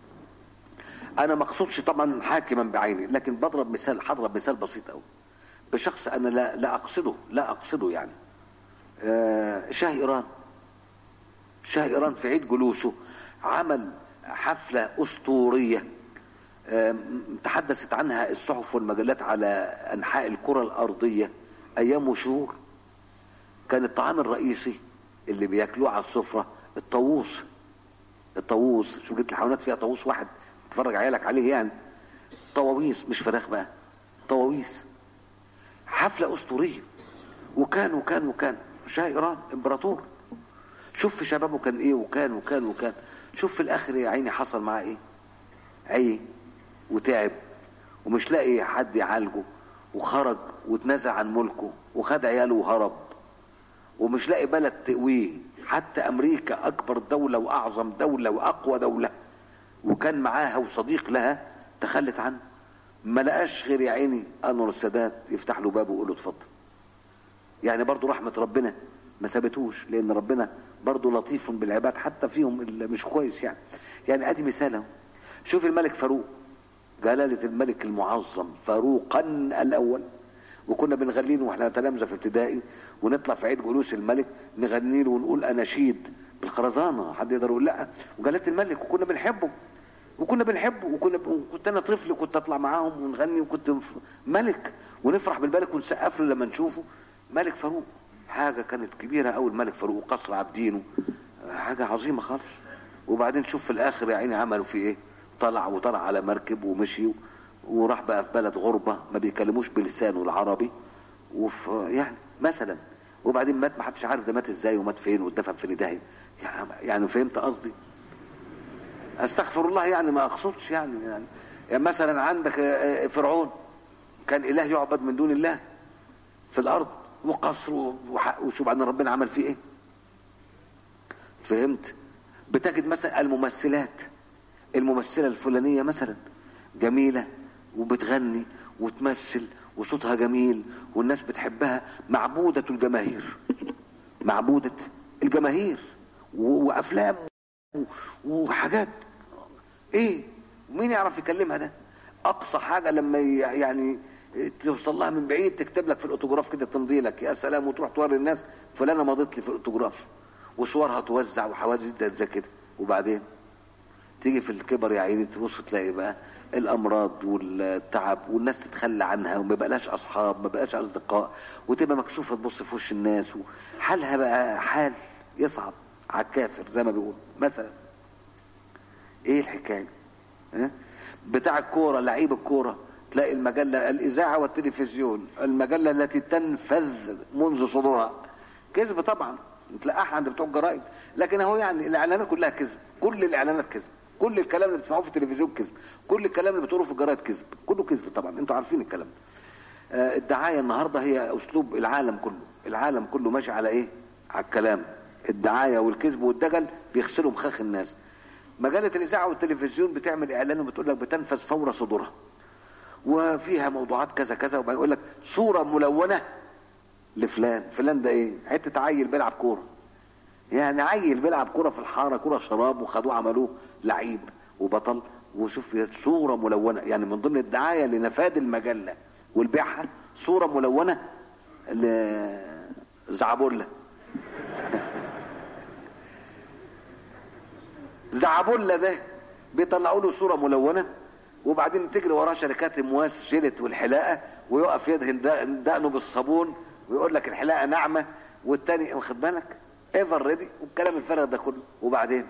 انا ما اقصدش طبعا حاكما بعيني لكن بضرب مثال هضرب مثال بسيط قوي بشخص انا لا لا اقصده لا اقصده يعني آه شاه ايران شاه ايران في عيد جلوسه عمل حفله اسطوريه آه تحدثت عنها الصحف والمجلات على انحاء الكره الارضيه ايام وشهور كان الطعام الرئيسي اللي بياكلوه على السفره الطاووس الطاووس شوف جبت الحيوانات فيها طاووس واحد تتفرج عيالك عليه يعني طواويس مش فراخ بقى طواويس حفلة أسطورية وكان وكان وكان شاه إيران إمبراطور شوف في شبابه كان إيه وكان وكان وكان شوف في الآخر يا عيني حصل معاه إيه عي وتعب ومش لاقي حد يعالجه وخرج واتنازع عن ملكه وخد عياله وهرب ومش لاقي بلد تقويه حتى أمريكا أكبر دولة وأعظم دولة وأقوى دولة وكان معاها وصديق لها تخلت عنه ما لقاش غير يا عيني انور السادات يفتح له بابه ويقول له اتفضل يعني برضو رحمه ربنا ما سابتوش لان ربنا برضو لطيف بالعباد حتى فيهم اللي مش كويس يعني يعني ادي مثال اهو شوف الملك فاروق جلالة الملك المعظم فاروقا الاول وكنا بنغني له واحنا تلامذه في ابتدائي ونطلع في عيد جلوس الملك نغني له ونقول اناشيد بالخرزانه حد يقدر يقول لا وجلاله الملك وكنا بنحبه وكنا بنحبه وكنا كنت انا طفل كنت اطلع معاهم ونغني وكنت ملك ونفرح بالملك ونسقف له لما نشوفه ملك فاروق حاجه كانت كبيره قوي الملك فاروق قصر عابدين حاجه عظيمه خالص وبعدين شوف في الاخر يا عيني عملوا فيه ايه طلع وطلع على مركب ومشي وراح بقى في بلد غربه ما بيكلموش بلسانه العربي وفي يعني مثلا وبعدين مات ما حدش عارف ده مات ازاي ومات فين واتدفن في نداهي يعني فهمت قصدي استغفر الله يعني ما اقصدش يعني يعني, يعني مثلا عندك فرعون كان اله يعبد من دون الله في الارض وقصر وشوف بعدين ربنا عمل فيه ايه فهمت بتجد مثلا الممثلات الممثلة الفلانية مثلا جميلة وبتغني وتمثل وصوتها جميل والناس بتحبها معبودة الجماهير معبودة الجماهير وافلام وحاجات ايه مين يعرف يكلمها ده اقصى حاجة لما يعني توصل لها من بعيد تكتب لك في الاوتوجراف كده تمضي لك يا سلام وتروح توري الناس فلانه مضت لي في الاوتوجراف وصورها توزع وحوادث زي كده وبعدين تيجي في الكبر يا عيني تبص تلاقي بقى الامراض والتعب والناس تتخلى عنها وما بقاش اصحاب ما بقاش اصدقاء وتبقى مكسوفه تبص في وش الناس وحالها بقى حال يصعب على الكافر زي ما بيقول مثلا ايه الحكايه ها؟ بتاع الكوره لعيب الكوره تلاقي المجله الاذاعه والتلفزيون المجله التي تنفذ منذ صدورها كذب طبعا تلاقيها عند بتوع الجرايد لكن هو يعني الاعلانات كلها كذب كل الاعلانات كذب كل الكلام اللي بتسمعوه في التلفزيون كذب كل الكلام اللي بتقروه في الجرايد كذب كله كذب طبعا انتوا عارفين الكلام ده آه الدعايه النهارده هي اسلوب العالم كله العالم كله ماشي على ايه على الكلام الدعايه والكذب والدجل بيغسلوا مخاخ الناس مجله الاذاعه والتلفزيون بتعمل اعلان وبتقول لك بتنفذ فور صدورها وفيها موضوعات كذا كذا وبعدين يقول لك صوره ملونه لفلان فلان ده ايه حته عيل بيلعب كوره يعني عيل بيلعب كوره في الحاره كوره شراب وخدوه عملوه لعيب وبطل وشوف صوره ملونه يعني من ضمن الدعايه لنفاذ المجله والبيعها صوره ملونه لزعبله زعبله ده بيطلعوا له صوره ملونه وبعدين تجري وراه شركات المواس جلت والحلاقه ويقف يدهن دقنه بالصابون ويقول لك الحلاقه ناعمه والتاني واخد بالك ايفر ريدي والكلام الفارغ ده كله وبعدين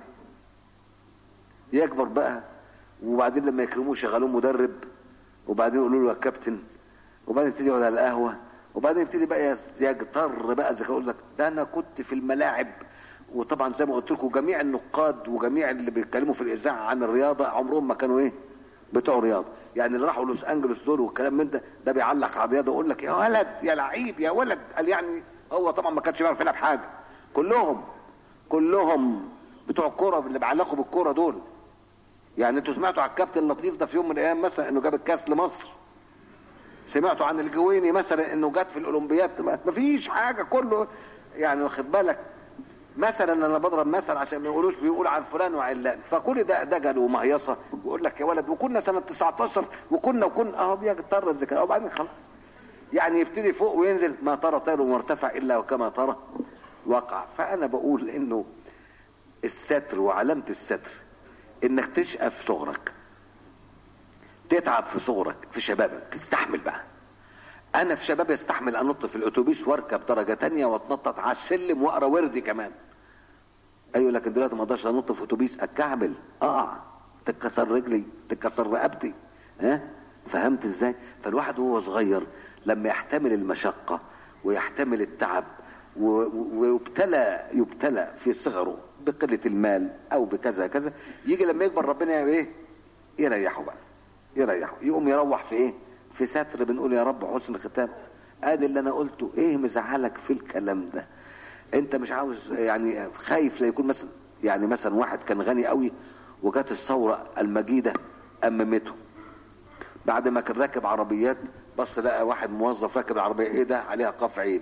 يكبر بقى وبعدين لما يكرموه يشغلوه مدرب وبعدين يقولوا له يا كابتن وبعدين يبتدي يقعد على القهوه وبعدين يبتدي بقى يجتر بقى زي يقول لك ده انا كنت في الملاعب وطبعا زي ما قلت لكم جميع النقاد وجميع اللي بيتكلموا في الاذاعه عن الرياضه عمرهم ما كانوا ايه بتوع رياضه يعني اللي راحوا لوس انجلوس دول والكلام من ده ده بيعلق على الرياضه ويقول لك يا ولد يا لعيب يا ولد قال يعني هو طبعا ما كانش بيعرف يلعب حاجه كلهم كلهم بتوع الكوره اللي بيعلقوا بالكوره دول يعني انتوا سمعتوا على الكابتن لطيف ده في يوم من الايام مثلا انه جاب الكاس لمصر سمعتوا عن الجويني مثلا انه جات في الاولمبياد ما فيش حاجه كله يعني واخد بالك مثلا انا بضرب مثل عشان ما يقولوش بيقول عن فلان وعلان فكل ده دجل ومهيصه ويقول لك يا ولد وكنا سنه 19 وكنا وكنا اهو بيضطر الذكاء وبعدين خلاص يعني يبتدي فوق وينزل ما ترى طير مرتفع الا وكما ترى وقع فانا بقول انه الستر وعلامه الستر انك تشقى في صغرك تتعب في صغرك في شبابك تستحمل بقى انا في شبابي استحمل انط في الاتوبيس واركب درجه تانية واتنطط على السلم واقرا وردي كمان ايوه لكن دلوقتي ما اقدرش انط في اتوبيس اتكعبل اقع تتكسر رجلي تتكسر رقبتي ها فهمت ازاي فالواحد وهو صغير لما يحتمل المشقه ويحتمل التعب و- و- ويبتلى يبتلى في صغره بقله المال او بكذا كذا يجي لما يكبر ربنا يعمل ايه يريحه بقى يريحه يقوم يروح في ايه في ستر بنقول يا رب حسن ختام ادي اللي انا قلته ايه مزعلك في الكلام ده انت مش عاوز يعني خايف لا يكون مثلا يعني مثلا واحد كان غني قوي وجات الثوره المجيده اممته بعد ما كان راكب عربيات بص لقى واحد موظف راكب العربيه ايه ده عليها قاف عين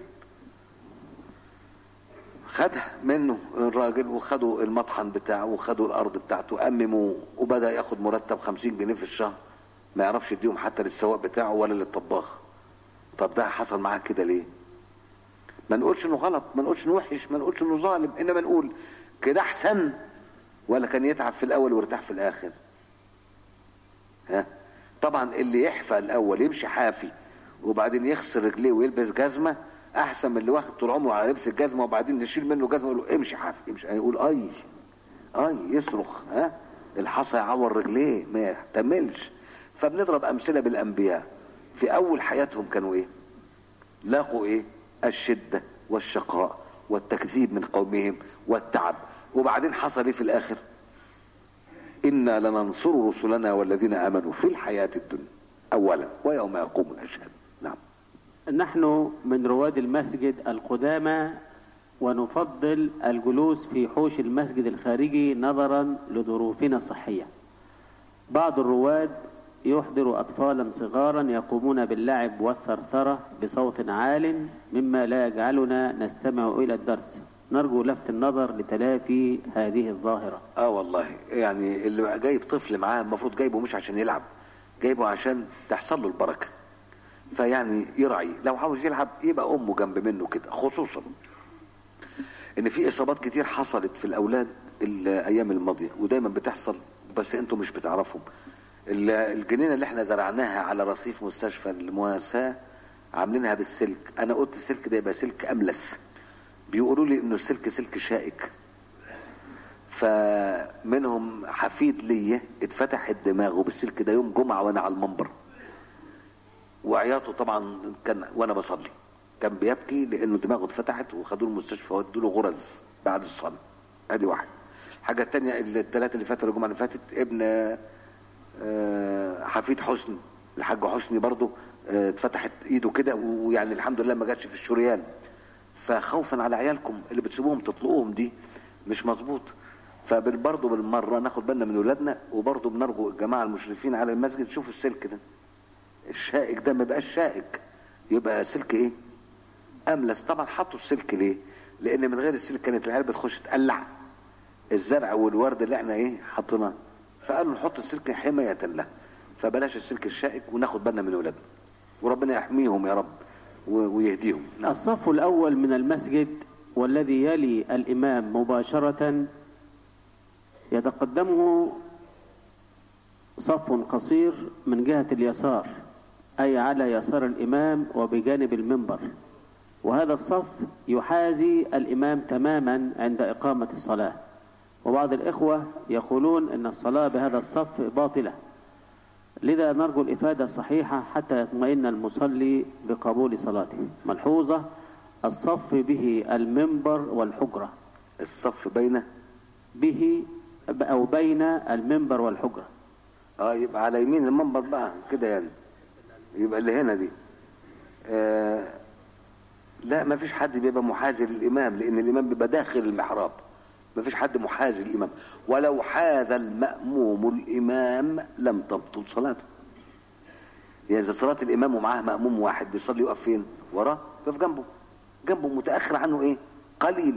خدها منه الراجل وخدوا المطحن بتاعه وخدوا الارض بتاعته امموا وبدا ياخد مرتب 50 جنيه في الشهر ما يعرفش يديهم حتى للسواق بتاعه ولا للطباخ طب ده حصل معاه كده ليه ما نقولش انه غلط ما نقولش انه وحش ما نقولش انه ظالم انما نقول كده احسن ولا كان يتعب في الاول ويرتاح في الاخر ها طبعا اللي يحفى الاول يمشي حافي وبعدين يخسر رجليه ويلبس جزمه احسن من اللي واخد طول عمره على لبس الجزمه وبعدين نشيل منه جزمه يقول له امشي حافي امشي يقول اي اي يصرخ ها الحصى يعور رجليه ما يحتملش فبنضرب امثله بالانبياء في اول حياتهم كانوا ايه لاقوا ايه الشده والشقاء والتكذيب من قومهم والتعب وبعدين حصل ايه في الاخر انا لننصر رسلنا والذين امنوا في الحياه الدنيا اولا ويوم يقوم الاشهاد نعم نحن من رواد المسجد القدامى ونفضل الجلوس في حوش المسجد الخارجي نظرا لظروفنا الصحية بعض الرواد يحضر أطفالا صغارا يقومون باللعب والثرثرة بصوت عال مما لا يجعلنا نستمع إلى الدرس نرجو لفت النظر لتلافي هذه الظاهرة اه والله يعني اللي جايب طفل معاه المفروض جايبه مش عشان يلعب جايبه عشان تحصل له البركه فيعني يراعي لو عاوز يلعب يبقى امه جنب منه كده خصوصا ان في اصابات كتير حصلت في الاولاد الايام الماضيه ودايما بتحصل بس انتم مش بتعرفوا ال- الجنينه اللي احنا زرعناها على رصيف مستشفى المواساه عاملينها بالسلك انا قلت السلك ده يبقى سلك املس بيقولوا لي انه السلك سلك شائك فمنهم حفيد ليا اتفتحت دماغه بالسلك ده يوم جمعه وانا على المنبر وعياطه طبعا كان وانا بصلي كان بيبكي لانه دماغه اتفتحت وخدوه المستشفى ودوا له غرز بعد الصلاه ادي واحد الحاجه الثانيه الثلاثه اللي فاتوا الجمعه اللي فاتت ابن آه، حفيد حسني الحاج حسني برضه آه، اتفتحت ايده كده ويعني الحمد لله ما جاتش في الشريان فخوفا على عيالكم اللي بتسيبوهم تطلقوهم دي مش مظبوط فبرضه بالمره ناخد بالنا من ولادنا وبرضه بنرجو الجماعه المشرفين على المسجد شوفوا السلك ده الشائك ده ما يبقاش شائك يبقى سلك ايه املس طبعا حطوا السلك ليه لان من غير السلك كانت العيال بتخش تقلع الزرع والورد اللي احنا ايه حطيناه فقالوا نحط السلك حمايه له فبلاش السلك الشائك وناخد بالنا من ولادنا وربنا يحميهم يا رب و- ويهديهم نعم الصف الأول من المسجد والذي يلي الإمام مباشرة يتقدمه صف قصير من جهة اليسار أي على يسار الإمام وبجانب المنبر وهذا الصف يحازي الإمام تماما عند إقامة الصلاة وبعض الإخوة يقولون أن الصلاة بهذا الصف باطلة لذا نرجو الإفادة الصحيحة حتى يطمئن المصلي بقبول صلاته ملحوظة الصف به المنبر والحجرة الصف بين به أو بين المنبر والحجرة اه يبقى على يمين المنبر بقى كده يعني يبقى اللي هنا دي آه لا ما فيش حد بيبقى محاذي للامام لان الامام بيبقى داخل المحراب ما فيش حد محاذي للامام ولو حاذ المأموم الامام لم تبطل صلاته يعني اذا صلاه الامام ومعاه مأموم واحد بيصلي يقف فين وراه يقف جنبه جنبه متاخر عنه ايه قليلا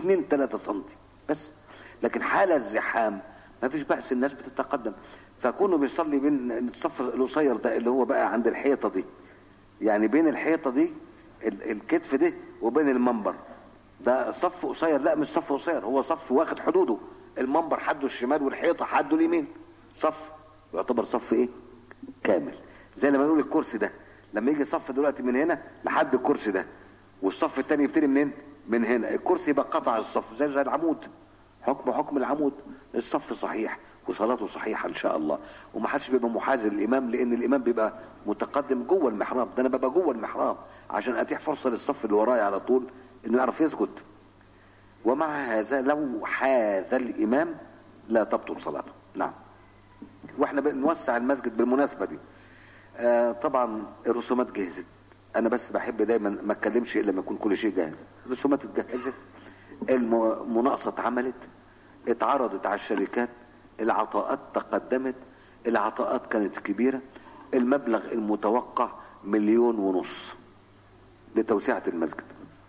2 3 سم بس لكن حال الزحام ما فيش بأس الناس بتتقدم فكونه بيصلي بين الصف القصير ده اللي هو بقى عند الحيطه دي يعني بين الحيطه دي ال- الكتف ده وبين المنبر ده صف قصير لا مش صف قصير هو صف واخد حدوده المنبر حده الشمال والحيطه حده اليمين صف يعتبر صف ايه كامل زي لما نقول الكرسي ده لما يجي صف دلوقتي من هنا لحد الكرسي ده والصف التاني يبتدي منين من هنا الكرسي يبقى قطع الصف زي زي العمود حكم حكم العمود الصف صحيح وصلاته صحيحه ان شاء الله وما حدش بيبقى محاذي للامام لان الامام بيبقى متقدم جوه المحراب ده انا ببقى جوه المحراب عشان اتيح فرصه للصف اللي ورايا على طول انه يعرف يسجد ومع هذا لو حاذ الامام لا تبطل صلاته نعم واحنا بنوسع المسجد بالمناسبه دي آه طبعا الرسومات جهزت انا بس بحب دايما ما اتكلمش الا لما يكون كل شيء جاهز الرسومات اتجهزت المناقصه اتعملت اتعرضت على الشركات العطاءات تقدمت العطاءات كانت كبيره المبلغ المتوقع مليون ونص لتوسعه المسجد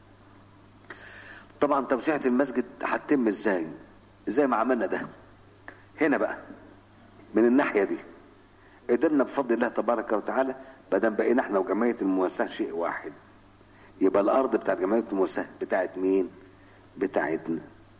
طبعا توسعه المسجد هتتم ازاي زي ما عملنا ده هنا بقى من الناحيه دي قدرنا بفضل الله تبارك وتعالى بدل بقينا احنا وجمعيه المواساه شيء واحد يبقى الارض بتاعت جمعيه المواساه بتاعت مين بتاعتنا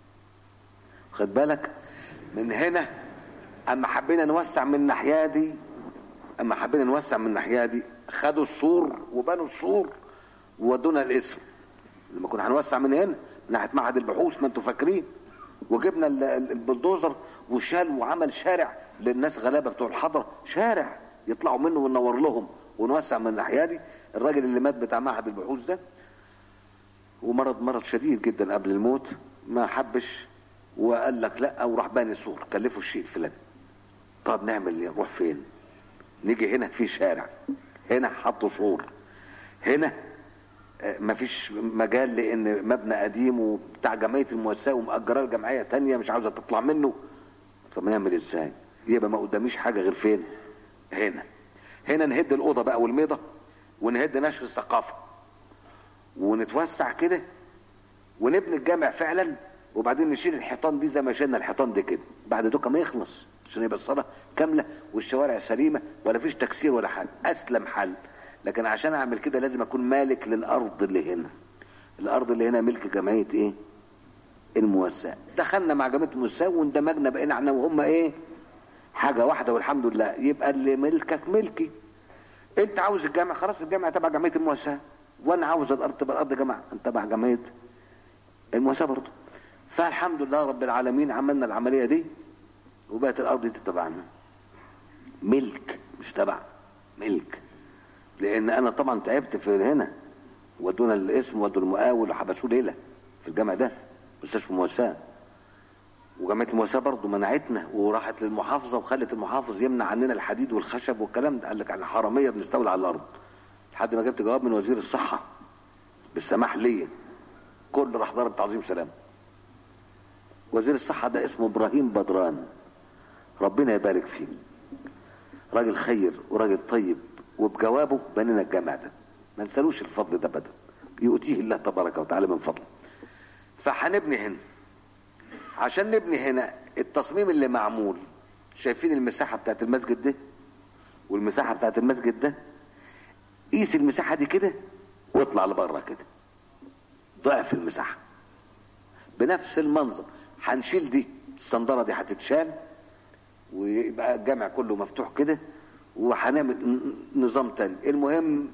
خد بالك من هنا اما حبينا نوسع من الناحيه دي اما حبينا نوسع من الناحيه دي خدوا السور وبنوا السور وودونا الاسم لما كنا هنوسع من هنا من ناحيه معهد البحوث ما انتوا فاكرين وجبنا ال- ال- البلدوزر وشال وعمل شارع للناس غلابه بتوع الحضره شارع يطلعوا منه وننور لهم ونوسع من الناحيه دي الراجل اللي مات بتاع معهد البحوث ده ومرض مرض شديد جدا قبل الموت ما حبش وقال لك لا وراح باني سور كلفه الشيء الفلاني طب نعمل ايه نروح فين نيجي هنا في شارع هنا حطوا سور هنا آه، مفيش مجال لان مبنى قديم وبتاع جمعيه المؤسسه ومأجراه لجمعيه تانية مش عاوزه تطلع منه طب نعمل ازاي يبقى ما قداميش حاجه غير فين هنا هنا نهد الاوضه بقى والميضه ونهد نشر الثقافه ونتوسع كده ونبني الجامع فعلا وبعدين نشيل الحيطان دي زي ما شلنا الحيطان دي كده بعد دوكا ما يخلص عشان يبقى الصلاه كامله والشوارع سليمه ولا فيش تكسير ولا حاجه اسلم حل لكن عشان اعمل كده لازم اكون مالك للارض اللي هنا الارض اللي هنا ملك جمعيه ايه الموسعه دخلنا مع جمعيه الموسعه واندمجنا بقينا احنا وهم ايه حاجه واحده والحمد لله يبقى اللي ملكك ملكي انت عاوز الجامع خلاص الجامع تبع جمعيه الموسعه وانا عاوز الارض تبقى الارض جامعه تبع جمعيه الموسعه برضه فالحمد لله رب العالمين عملنا العمليه دي وبقت الارض دي تبعنا ملك مش تبع ملك لان انا طبعا تعبت في هنا ودونا الاسم ودوا المقاول وحبسوه ليله في الجامع ده مستشفى موساه وجامعه المواساه برضه منعتنا وراحت للمحافظه وخلت المحافظ يمنع عننا الحديد والخشب والكلام ده قال لك احنا حراميه بنستولي على الارض لحد ما جبت جواب من وزير الصحه بالسماح ليا كل راح ضرب تعظيم سلام وزير الصحه ده اسمه ابراهيم بدران ربنا يبارك فيه راجل خير وراجل طيب وبجوابه بنينا الجامع ده ما نسالوش الفضل ده ابدا يؤتيه الله تبارك وتعالى من فضله فهنبني هنا عشان نبني هنا التصميم اللي معمول شايفين المساحه بتاعت المسجد ده والمساحه بتاعت المسجد ده قيس المساحه دي كده واطلع لبره كده ضعف المساحه بنفس المنظر هنشيل دي الصندره دي هتتشال ويبقى الجامع كله مفتوح كده وهنعمل ن- نظام تاني المهم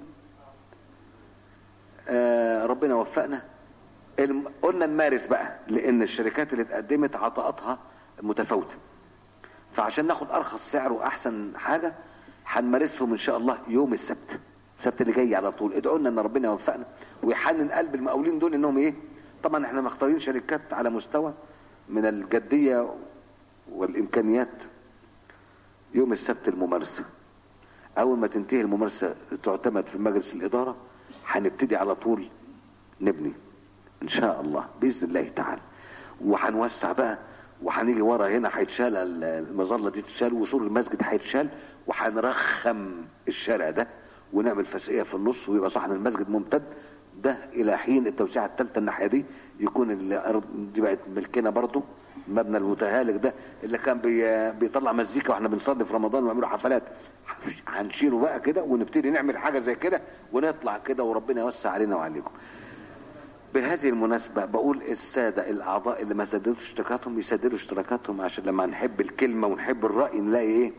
آه ربنا وفقنا الم... قلنا نمارس بقى لان الشركات اللي اتقدمت عطاءاتها متفاوته فعشان ناخد ارخص سعر واحسن حاجه هنمارسهم ان شاء الله يوم السبت السبت اللي جاي على طول ادعوا لنا ان ربنا يوفقنا ويحنن قلب المقاولين دول انهم ايه طبعا احنا مختارين شركات على مستوى من الجديه والامكانيات يوم السبت الممارسه اول ما تنتهي الممارسه تعتمد في مجلس الاداره هنبتدي على طول نبني ان شاء الله باذن الله تعالى وهنوسع بقى وهنيجي ورا هنا هيتشال ال- المظله دي تتشال وسور المسجد هيتشال وهنرخم الشارع ده ونعمل فسقيه في النص ويبقى صحن المسجد ممتد ده الى حين التوسعه الثالثه الناحيه دي يكون الارض دي بقت ملكنا برضه المبنى المتهالك ده اللي كان بي بيطلع مزيكا واحنا بنصلي في رمضان ونعملوا حفلات هنشيله بقى كده ونبتدي نعمل حاجه زي كده ونطلع كده وربنا يوسع علينا وعليكم بهذه المناسبة بقول السادة الأعضاء اللي ما سددوش اشتراكاتهم يسددوا اشتراكاتهم عشان لما نحب الكلمة ونحب الرأي نلاقي ايه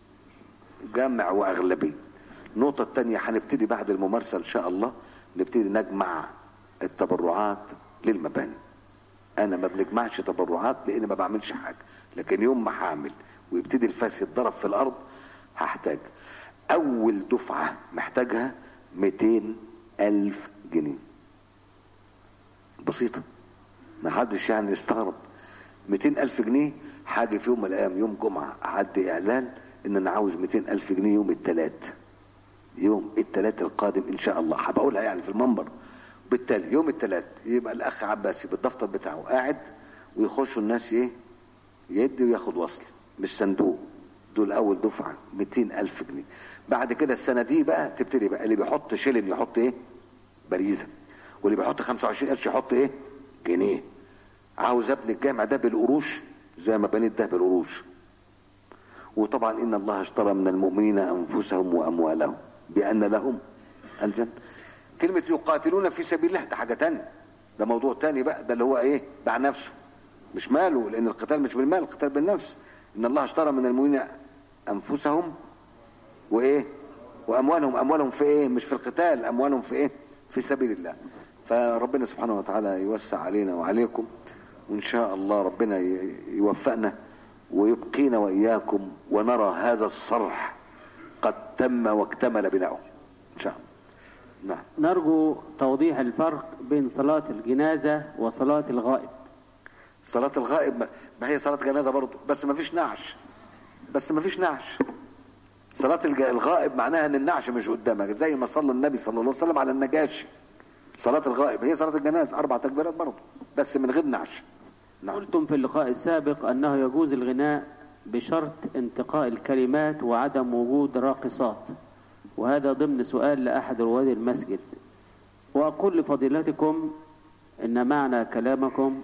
جمع وأغلبية النقطة التانية هنبتدي بعد الممارسة إن شاء الله نبتدي نجمع التبرعات للمباني أنا ما بنجمعش تبرعات لأن ما بعملش حاجة لكن يوم ما هعمل ويبتدي الفاس يتضرب في الأرض هحتاج أول دفعة محتاجها 200 ألف جنيه بسيطة ما حدش يعني يستغرب 200 ألف جنيه حاجة في يوم من الأيام يوم جمعة عدي إعلان إن أنا عاوز 200 ألف جنيه يوم الثلاث يوم الثلاث القادم إن شاء الله هبقولها يعني في المنبر بالتالي يوم الثلاث يبقى الأخ عباسي بالدفتر بتاعه قاعد ويخشوا الناس إيه يدي وياخد وصل مش صندوق دول أول دفعة 200 ألف جنيه بعد كده السنة دي بقى تبتدي بقى اللي بيحط شيلن يحط إيه باريزة واللي بيحط 25 قرش يحط ايه جنيه عاوز ابني الجامع ده بالقروش زي ما بنيت ده بالقروش وطبعا ان الله اشترى من المؤمنين انفسهم واموالهم بان لهم الجنه كلمه يقاتلون في سبيل الله ده حاجه تانية ده موضوع تاني بقى ده اللي هو ايه باع نفسه مش ماله لان القتال مش بالمال القتال بالنفس ان الله اشترى من المؤمنين انفسهم وايه واموالهم اموالهم في ايه مش في القتال اموالهم في ايه في سبيل الله فربنا سبحانه وتعالى يوسع علينا وعليكم وإن شاء الله ربنا يوفقنا ويبقينا وإياكم ونرى هذا الصرح قد تم واكتمل بناؤه إن شاء الله نعم نرجو توضيح الفرق بين صلاة الجنازة وصلاة الغائب صلاة الغائب ما هي صلاة جنازة برضه بس ما فيش نعش بس ما فيش نعش صلاة الغائب معناها ان النعش مش قدامك زي ما صلى النبي صلى الله عليه وسلم على النجاشي صلاة الغائب هي صلاة الجنازة أربع تكبيرات برضه بس من غير نعش نعم. قلتم في اللقاء السابق أنه يجوز الغناء بشرط انتقاء الكلمات وعدم وجود راقصات وهذا ضمن سؤال لأحد رواد المسجد وأقول لفضيلتكم إن معنى كلامكم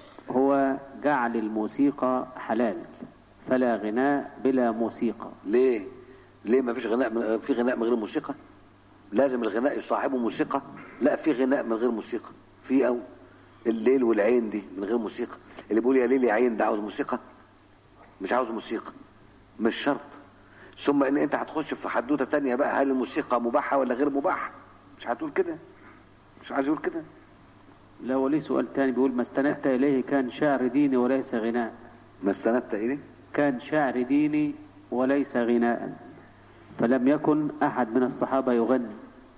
هو جعل الموسيقى حلال فلا غناء بلا موسيقى ليه ليه ما فيش غناء من في غناء من غير موسيقى لازم الغناء يصاحبه موسيقى لا في غناء من غير موسيقى في او الليل والعين دي من غير موسيقى اللي بيقول يا ليل يا عين ده عاوز موسيقى مش عاوز موسيقى مش شرط ثم ان انت هتخش في حدوته تانية بقى هل الموسيقى مباحه ولا غير مباحه مش هتقول كده مش عايز يقول كده لا وليه سؤال تاني بيقول ما استندت اليه كان شعر ديني وليس غناء ما استندت اليه كان شعر ديني وليس غناء فلم يكن احد من الصحابه يغني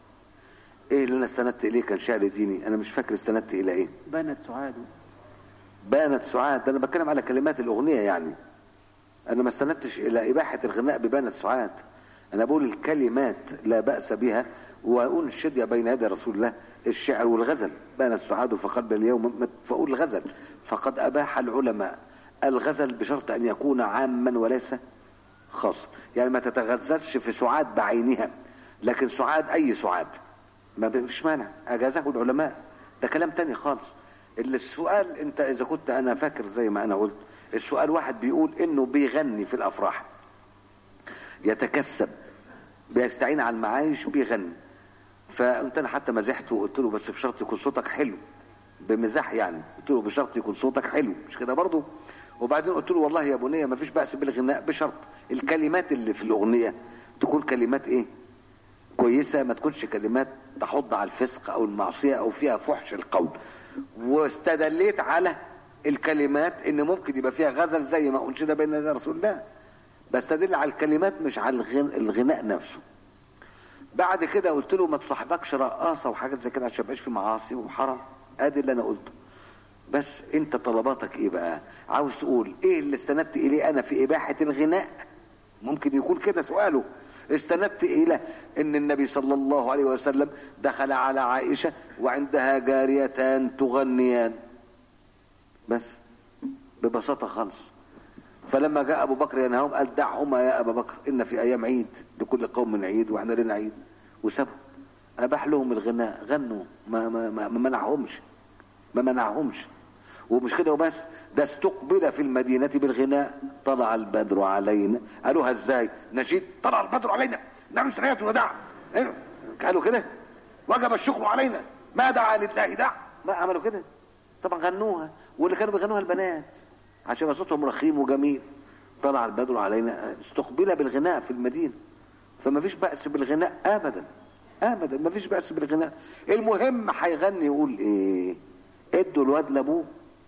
ايه اللي انا استندت اليه كان شعر ديني انا مش فاكر استندت الى ايه بانت سعاد بانت سعاد ده انا بتكلم على كلمات الاغنيه يعني انا ما استندتش الى اباحه الغناء ببانت سعاد انا بقول الكلمات لا باس بها واقول الشديه بين يدي رسول الله الشعر والغزل بانت سعاد فقلب اليوم فاقول الغزل فقد اباح العلماء الغزل بشرط ان يكون عاما وليس خاص يعني ما تتغزلش في سعاد بعينها لكن سعاد اي سعاد ما فيش مانع اجازه العلماء ده كلام تاني خالص اللي السؤال انت اذا كنت انا فاكر زي ما انا قلت السؤال واحد بيقول انه بيغني في الافراح يتكسب بيستعين على المعايش وبيغني فقلت انا حتى مزحته وقلت له بس بشرط يكون صوتك حلو بمزاح يعني قلت له بشرط يكون صوتك حلو مش كده برضه وبعدين قلت له والله يا بنيه ما فيش بأس بالغناء بشرط الكلمات اللي في الاغنيه تكون كلمات ايه كويسه ما تكونش كلمات تحض على الفسق او المعصيه او فيها فحش القول واستدليت على الكلمات ان ممكن يبقى فيها غزل زي ما انشد بين يدي رسول الله بستدل على الكلمات مش على الغناء نفسه بعد كده قلت له ما تصاحبكش رقاصه وحاجات زي كده عشان يبقاش في معاصي وحرام ادي اللي انا قلته بس انت طلباتك ايه بقى عاوز تقول ايه اللي استندت اليه انا في اباحه الغناء ممكن يكون كده سؤاله استندت الى ان النبي صلى الله عليه وسلم دخل على عائشه وعندها جاريتان تغنيان بس ببساطه خالص فلما جاء ابو بكر ينهاهم قال دعهما يا ابا بكر ان في ايام عيد لكل قوم من عيد واحنا لنا عيد وسابهم اباح لهم الغناء غنوا ما ما ما, ما منعهمش ما منعهمش ومش كده وبس ده استقبل في المدينة بالغناء طلع البدر علينا قالوها ازاي نشيد طلع البدر علينا نعمل سريات وداع إيه؟ قالوا كده وجب الشكر علينا ما دعا لله دع ما عملوا كده طبعا غنوها واللي كانوا بيغنوها البنات عشان صوتهم رخيم وجميل طلع البدر علينا استقبل بالغناء في المدينة فما فيش بأس بالغناء ابدا ابدا ما فيش بأس بالغناء المهم هيغني يقول ايه ادوا الواد لابوه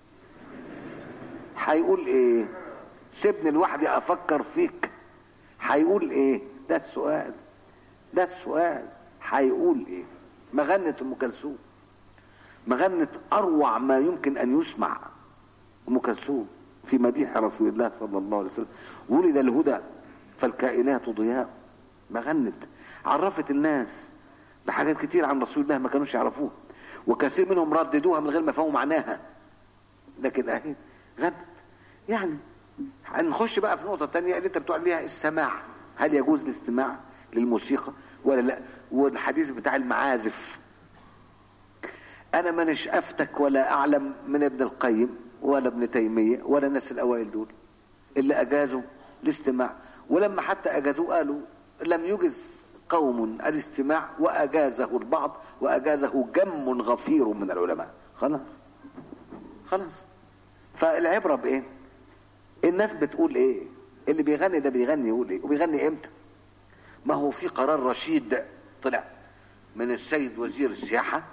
هيقول ايه سيبني لوحدي افكر فيك هيقول ايه ده السؤال ده السؤال هيقول ايه مغنة ام كلثوم مغنة اروع ما يمكن ان يسمع ام كلثوم في مديح رسول الله صلى الله عليه وسلم ولد الهدى فالكائنات ضياء مغنت عرفت الناس بحاجات كتير عن رسول الله ما كانوش يعرفوها وكثير منهم رددوها من غير ما يفهموا معناها لكن اهي غنت يعني هنخش بقى في نقطة تانية اللي انت بتقول عليها السماع هل يجوز الاستماع للموسيقى ولا لا والحديث بتاع المعازف انا مانيش افتك ولا اعلم من ابن القيم ولا ابن تيمية ولا الناس الاوائل دول اللي اجازوا الاستماع ولما حتى اجازوه قالوا لم يجز قوم الاستماع واجازه البعض واجازه جم غفير من العلماء خلاص خلاص فالعبره بايه الناس بتقول ايه اللي بيغني ده بيغني يقول ايه وبيغني امتى ما هو في قرار رشيد طلع من السيد وزير السياحه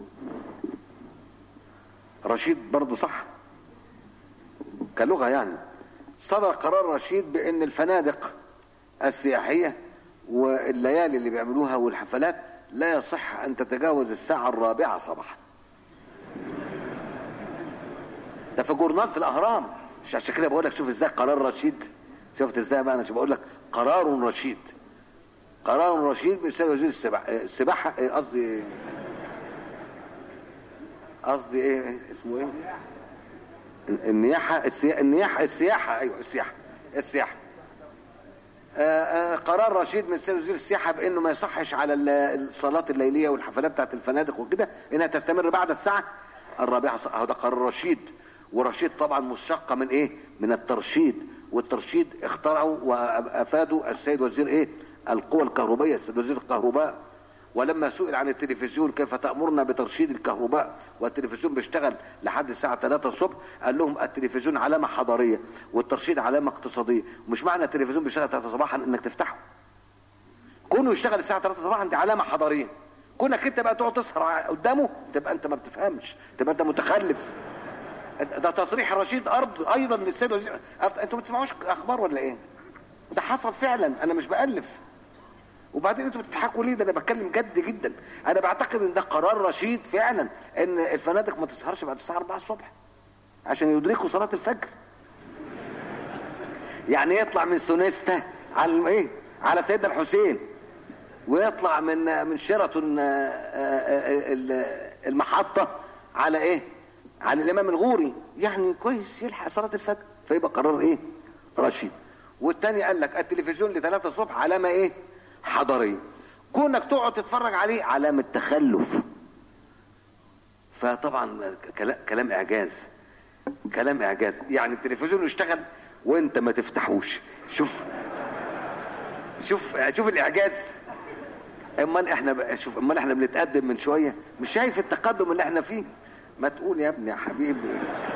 رشيد برضه صح كلغه يعني صدر قرار رشيد بان الفنادق السياحيه والليالي اللي بيعملوها والحفلات لا يصح ان تتجاوز الساعه الرابعه صباحا ده في جورنال في الاهرام مش عشان كده بقول لك شوف ازاي قرار رشيد شفت ازاي بقى انا شو بقول لك قرار رشيد قرار رشيد من السيد وزير السباحه السباحه إيه قصدي قصدي ايه اسمه ايه النياحه السياحه النياحه السياحه ايوه السياحه السياحه آآ آآ قرار رشيد من السيد وزير السياحه بانه ما يصحش على الصلاه الليليه والحفلات بتاعت الفنادق وكده انها تستمر بعد الساعه الرابعه اهو ده قرار رشيد ورشيد طبعا مشتقه من ايه من الترشيد والترشيد اخترعوا وافادوا السيد وزير ايه القوى الكهربائيه السيد وزير الكهرباء ولما سئل عن التلفزيون كيف تأمرنا بترشيد الكهرباء والتلفزيون بيشتغل لحد الساعة 3 الصبح قال لهم التلفزيون علامة حضارية والترشيد علامة اقتصادية ومش معنى التلفزيون بيشتغل 3 صباحا انك تفتحه كونه يشتغل الساعة 3 صباحا دي علامة حضارية كونك انت بقى تقعد تسهر قدامه تبقى انت ما بتفهمش تبقى انت متخلف ده تصريح رشيد ارض ايضا للسيد وزير انتوا ما بتسمعوش اخبار ولا ايه ده حصل فعلا انا مش بالف وبعدين انتوا بتضحكوا ليه ده انا بتكلم جد جدا انا بعتقد ان ده قرار رشيد فعلا ان الفنادق ما تسهرش بعد الساعه 4 الصبح عشان يدركوا صلاه الفجر يعني يطلع من سونيستا على ايه على سيدنا الحسين ويطلع من من شيراتون المحطه على ايه على الامام الغوري يعني كويس يلحق صلاه الفجر فيبقى قرار ايه رشيد والتاني قال لك التلفزيون ل 3 الصبح علامه ايه حضاريه كونك تقعد تتفرج عليه علامه تخلف فطبعا كلام اعجاز كلام اعجاز يعني التلفزيون يشتغل وانت ما تفتحوش شوف شوف شوف الاعجاز امال احنا شوف امال احنا بنتقدم من شويه مش شايف التقدم اللي احنا فيه ما تقول يا ابني يا حبيبي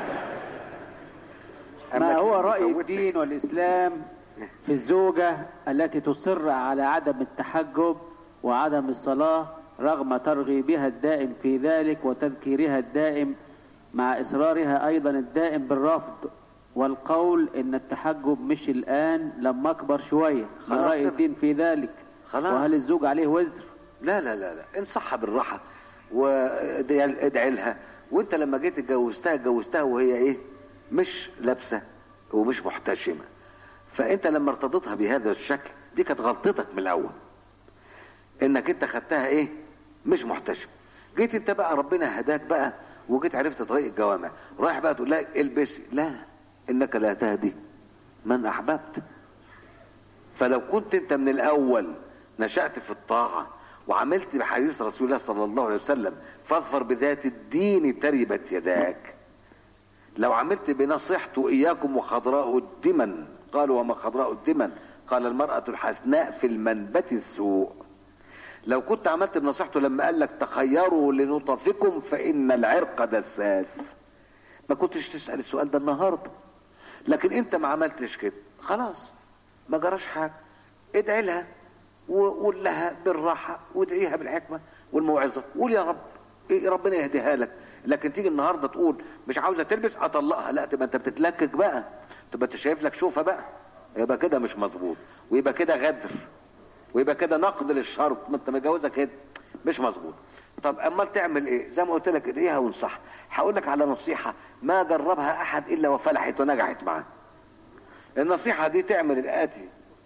ما هو رأي الدين والإسلام في الزوجة التي تصر على عدم التحجب وعدم الصلاة رغم ترغيبها الدائم في ذلك وتذكيرها الدائم مع إصرارها أيضا الدائم بالرفض والقول إن التحجب مش الآن لما أكبر شوية ما خلاص رأي يا الدين في ذلك خلاص. وهل الزوج عليه وزر لا لا لا لا انصحها بالراحه وادعي لها وانت لما جيت اتجوزتها اتجوزتها وهي ايه مش لابسه ومش محتشمه فانت لما ارتضيتها بهذا الشكل دي كانت غلطتك من الاول انك انت خدتها ايه مش محتشم جيت انت بقى ربنا هداك بقى وجيت عرفت طريق الجوامع رايح بقى تقول لها البسي لا انك لا تهدي من احببت فلو كنت انت من الاول نشأت في الطاعة وعملت بحديث رسول الله صلى الله عليه وسلم فاظفر بذات الدين تربت يداك لو عملت بنصيحته اياكم وخضراء الدمن قالوا وما خضراء الدمن قال المرأة الحسناء في المنبت السوء لو كنت عملت بنصيحته لما قال لك تخيروا لنطفكم فإن العرق دساس ما كنتش تسأل السؤال ده النهاردة لكن انت ما عملتش كده خلاص ما جراش حاجة ادعي لها وقول لها بالراحة وادعيها بالحكمة والموعظة قول يا رب إيه ربنا يهديها لك لكن تيجي النهارده تقول مش عاوزه تلبس اطلقها لا تبقى انت بتتلكك بقى تبقى انت شايف لك شوفه بقى يبقى كده مش مظبوط ويبقى كده غدر ويبقى كده نقد للشرط ما انت متجوزها كده مش مظبوط طب امال تعمل ايه زي ما قلت لك ادعيها وانصح هقول لك على نصيحه ما جربها احد الا وفلحت ونجحت معاه النصيحه دي تعمل الاتي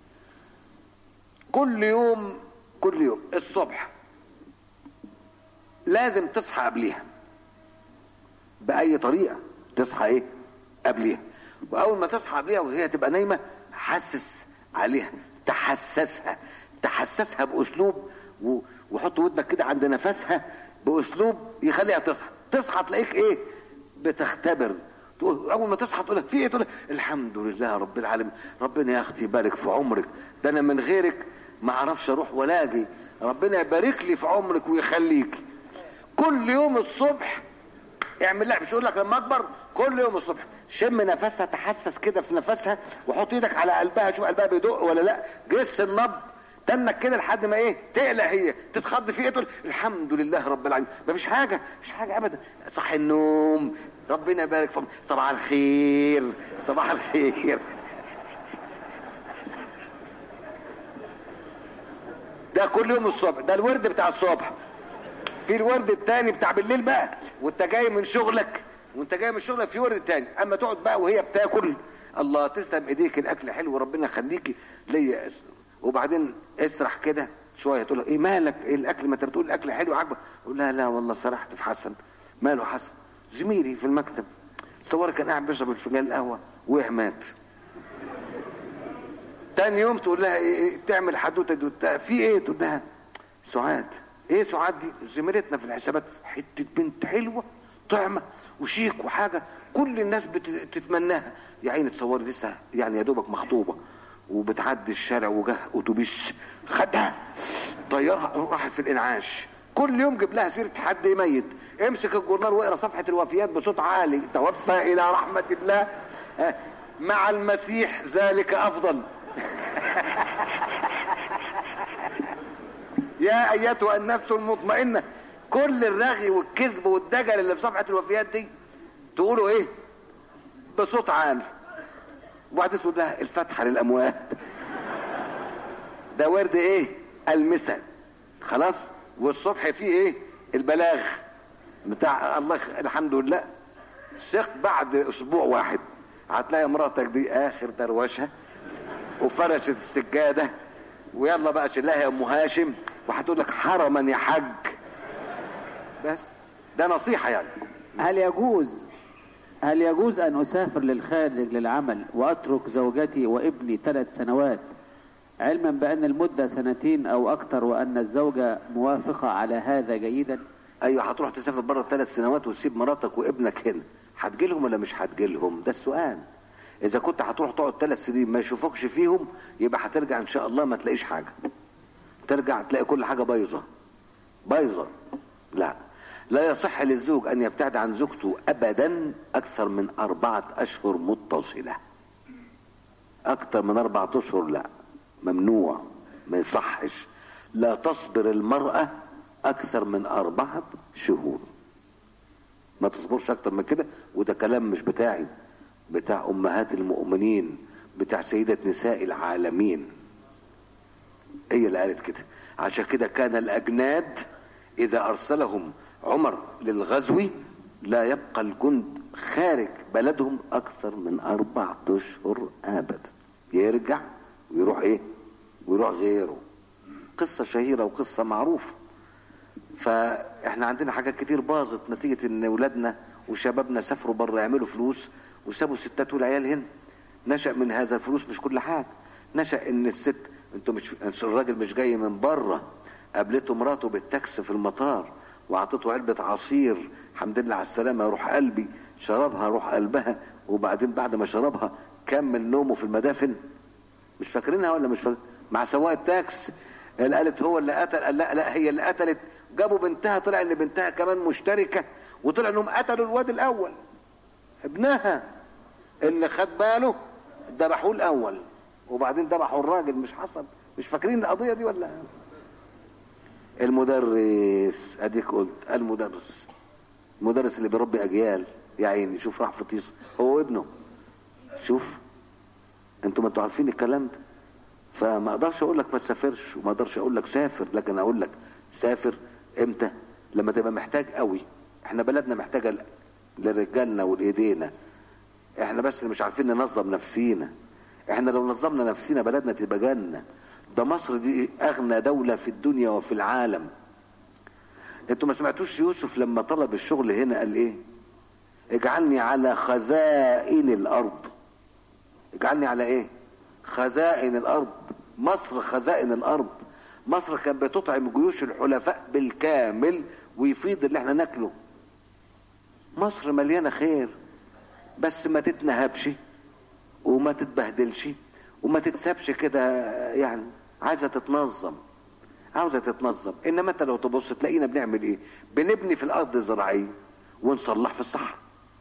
كل يوم كل يوم الصبح لازم تصحى قبليها باي طريقه تصحى ايه قبليها واول ما تصحى قبليها وهي تبقى نايمه حسس عليها تحسسها تحسسها باسلوب و... وحط ودنك كده عند نفسها باسلوب يخليها تصحى تصحى تلاقيك ايه بتختبر تقول اول ما تصحى تقول لك في ايه تقول لك الحمد لله رب العالمين ربنا يا اختي يبارك في عمرك ده انا من غيرك ما اعرفش اروح ولا اجي ربنا يبارك لي في عمرك ويخليك كل يوم الصبح اعمل لها مش يقول لك لما اكبر كل يوم الصبح شم نفسها تحسس كده في نفسها وحط ايدك على قلبها شوف قلبها بيدق ولا لا جس النبض تنك كده لحد ما ايه تقلق هي تتخض فيه تقول الحمد لله رب العالمين مفيش حاجه مفيش حاجه ابدا صح النوم ربنا يبارك فيك صباح الخير صباح الخير ده كل يوم الصبح ده الورد بتاع الصبح في الورد التاني بتاع بالليل بقى وانت جاي من شغلك وانت جاي من شغلك في ورد تاني اما تقعد بقى وهي بتاكل الله تسلم ايديك الاكل حلو وربنا يخليكي ليا وبعدين اسرح كده شويه تقول ايه مالك ايه الاكل ما انت بتقول الاكل حلو عاجبك اقول لا لا والله سرحت في حسن ماله حسن زميلي في المكتب تصور كان قاعد بيشرب الفنجان القهوه وقع مات تاني يوم تقول لها إيه إيه تعمل حدوته دي في ايه تقول لها سعاد ايه سعاد دي زميلتنا في الحسابات حته بنت حلوه طعمه وشيك وحاجه كل الناس بتتمناها يا عيني تصوري لسه يعني يا دوبك مخطوبه وبتعدي الشارع وجه اتوبيس خدها طيرها راحت في الانعاش كل يوم جيب لها سيره حد ميت امسك الجورنال واقرا صفحه الوفيات بصوت عالي توفى الى رحمه الله مع المسيح ذلك افضل يا ايتها النفس المطمئنه كل الرغي والكذب والدجل اللي في صفحه الوفيات دي تقولوا ايه بصوت عالي وبعدين تقول لها الفتحه للاموات ده ورد ايه المثل خلاص والصبح فيه ايه البلاغ بتاع الله الحمد لله سخت بعد اسبوع واحد هتلاقي مراتك دي اخر دروشه وفرشت السجاده ويلا بقى شلها يا ام هاشم وهتقول لك حرما يا حاج بس ده نصيحه يعني هل يجوز هل يجوز أن أسافر للخارج للعمل وأترك زوجتي وابني ثلاث سنوات علما بأن المدة سنتين أو أكثر وأن الزوجة موافقة على هذا جيدا ايوه هتروح تسافر بره ثلاث سنوات وتسيب مراتك وابنك هنا هتجيلهم ولا مش هتجيلهم ده السؤال اذا كنت هتروح تقعد ثلاث سنين ما يشوفوكش فيهم يبقى هترجع ان شاء الله ما تلاقيش حاجه ترجع تلاقي كل حاجه بايظه بايظه لا لا يصح للزوج ان يبتعد عن زوجته ابدا اكثر من اربعه اشهر متصله اكثر من اربعه اشهر لا ممنوع ما يصحش لا تصبر المراه اكثر من اربعه شهور ما تصبرش اكتر من كده وده كلام مش بتاعي بتاع امهات المؤمنين بتاع سيدة نساء العالمين هي اللي قالت كده عشان كده كان الاجناد اذا ارسلهم عمر للغزو لا يبقى الجند خارج بلدهم اكثر من اربعة اشهر ابدا يرجع ويروح ايه ويروح غيره قصة شهيرة وقصة معروفة فاحنا عندنا حاجات كتير باظت نتيجة ان ولادنا وشبابنا سافروا بره يعملوا فلوس وسابوا الستات والعيال هنا نشأ من هذا الفلوس مش كل حاجة نشأ ان الست انتوا مش الراجل مش جاي من بره قابلته مراته بالتاكس في المطار وعطته علبة عصير الحمد لله على السلامة روح قلبي شربها روح قلبها وبعدين بعد ما شربها كمل نومه في المدافن مش فاكرينها ولا مش فاكر مع سواق التاكس اللي قالت هو اللي قتل قال لا لا هي اللي قتلت جابوا بنتها طلع ان بنتها كمان مشتركة وطلع انهم قتلوا الواد الاول ابنها اللي خد باله ذبحوه الاول وبعدين ذبحوا الراجل مش حصل مش فاكرين القضية دي ولا المدرس اديك قلت المدرس المدرس اللي بيربي اجيال يا عيني شوف راح فطيس هو ابنه شوف انتوا ما انتوا عارفين الكلام ده فما اقدرش اقول لك ما تسافرش وما اقدرش اقول لك سافر لكن اقول لك سافر امتى لما تبقى محتاج قوي احنا بلدنا محتاجه ل- لرجالنا ولايدينا احنا بس مش عارفين ننظم نفسينا احنا لو نظمنا نفسينا بلدنا تبقى جنه ده مصر دي اغنى دوله في الدنيا وفي العالم انتوا ما سمعتوش يوسف لما طلب الشغل هنا قال ايه اجعلني على خزائن الارض اجعلني على ايه خزائن الارض مصر خزائن الارض مصر كانت بتطعم جيوش الحلفاء بالكامل ويفيض اللي احنا ناكله مصر مليانه خير بس ما تتنهبش وما تتبهدلش وما تتسابش كده يعني عايزه تتنظم عاوزه تتنظم انما انت لو تبص تلاقينا بنعمل ايه بنبني في الارض الزراعيه ونصلح في الصحراء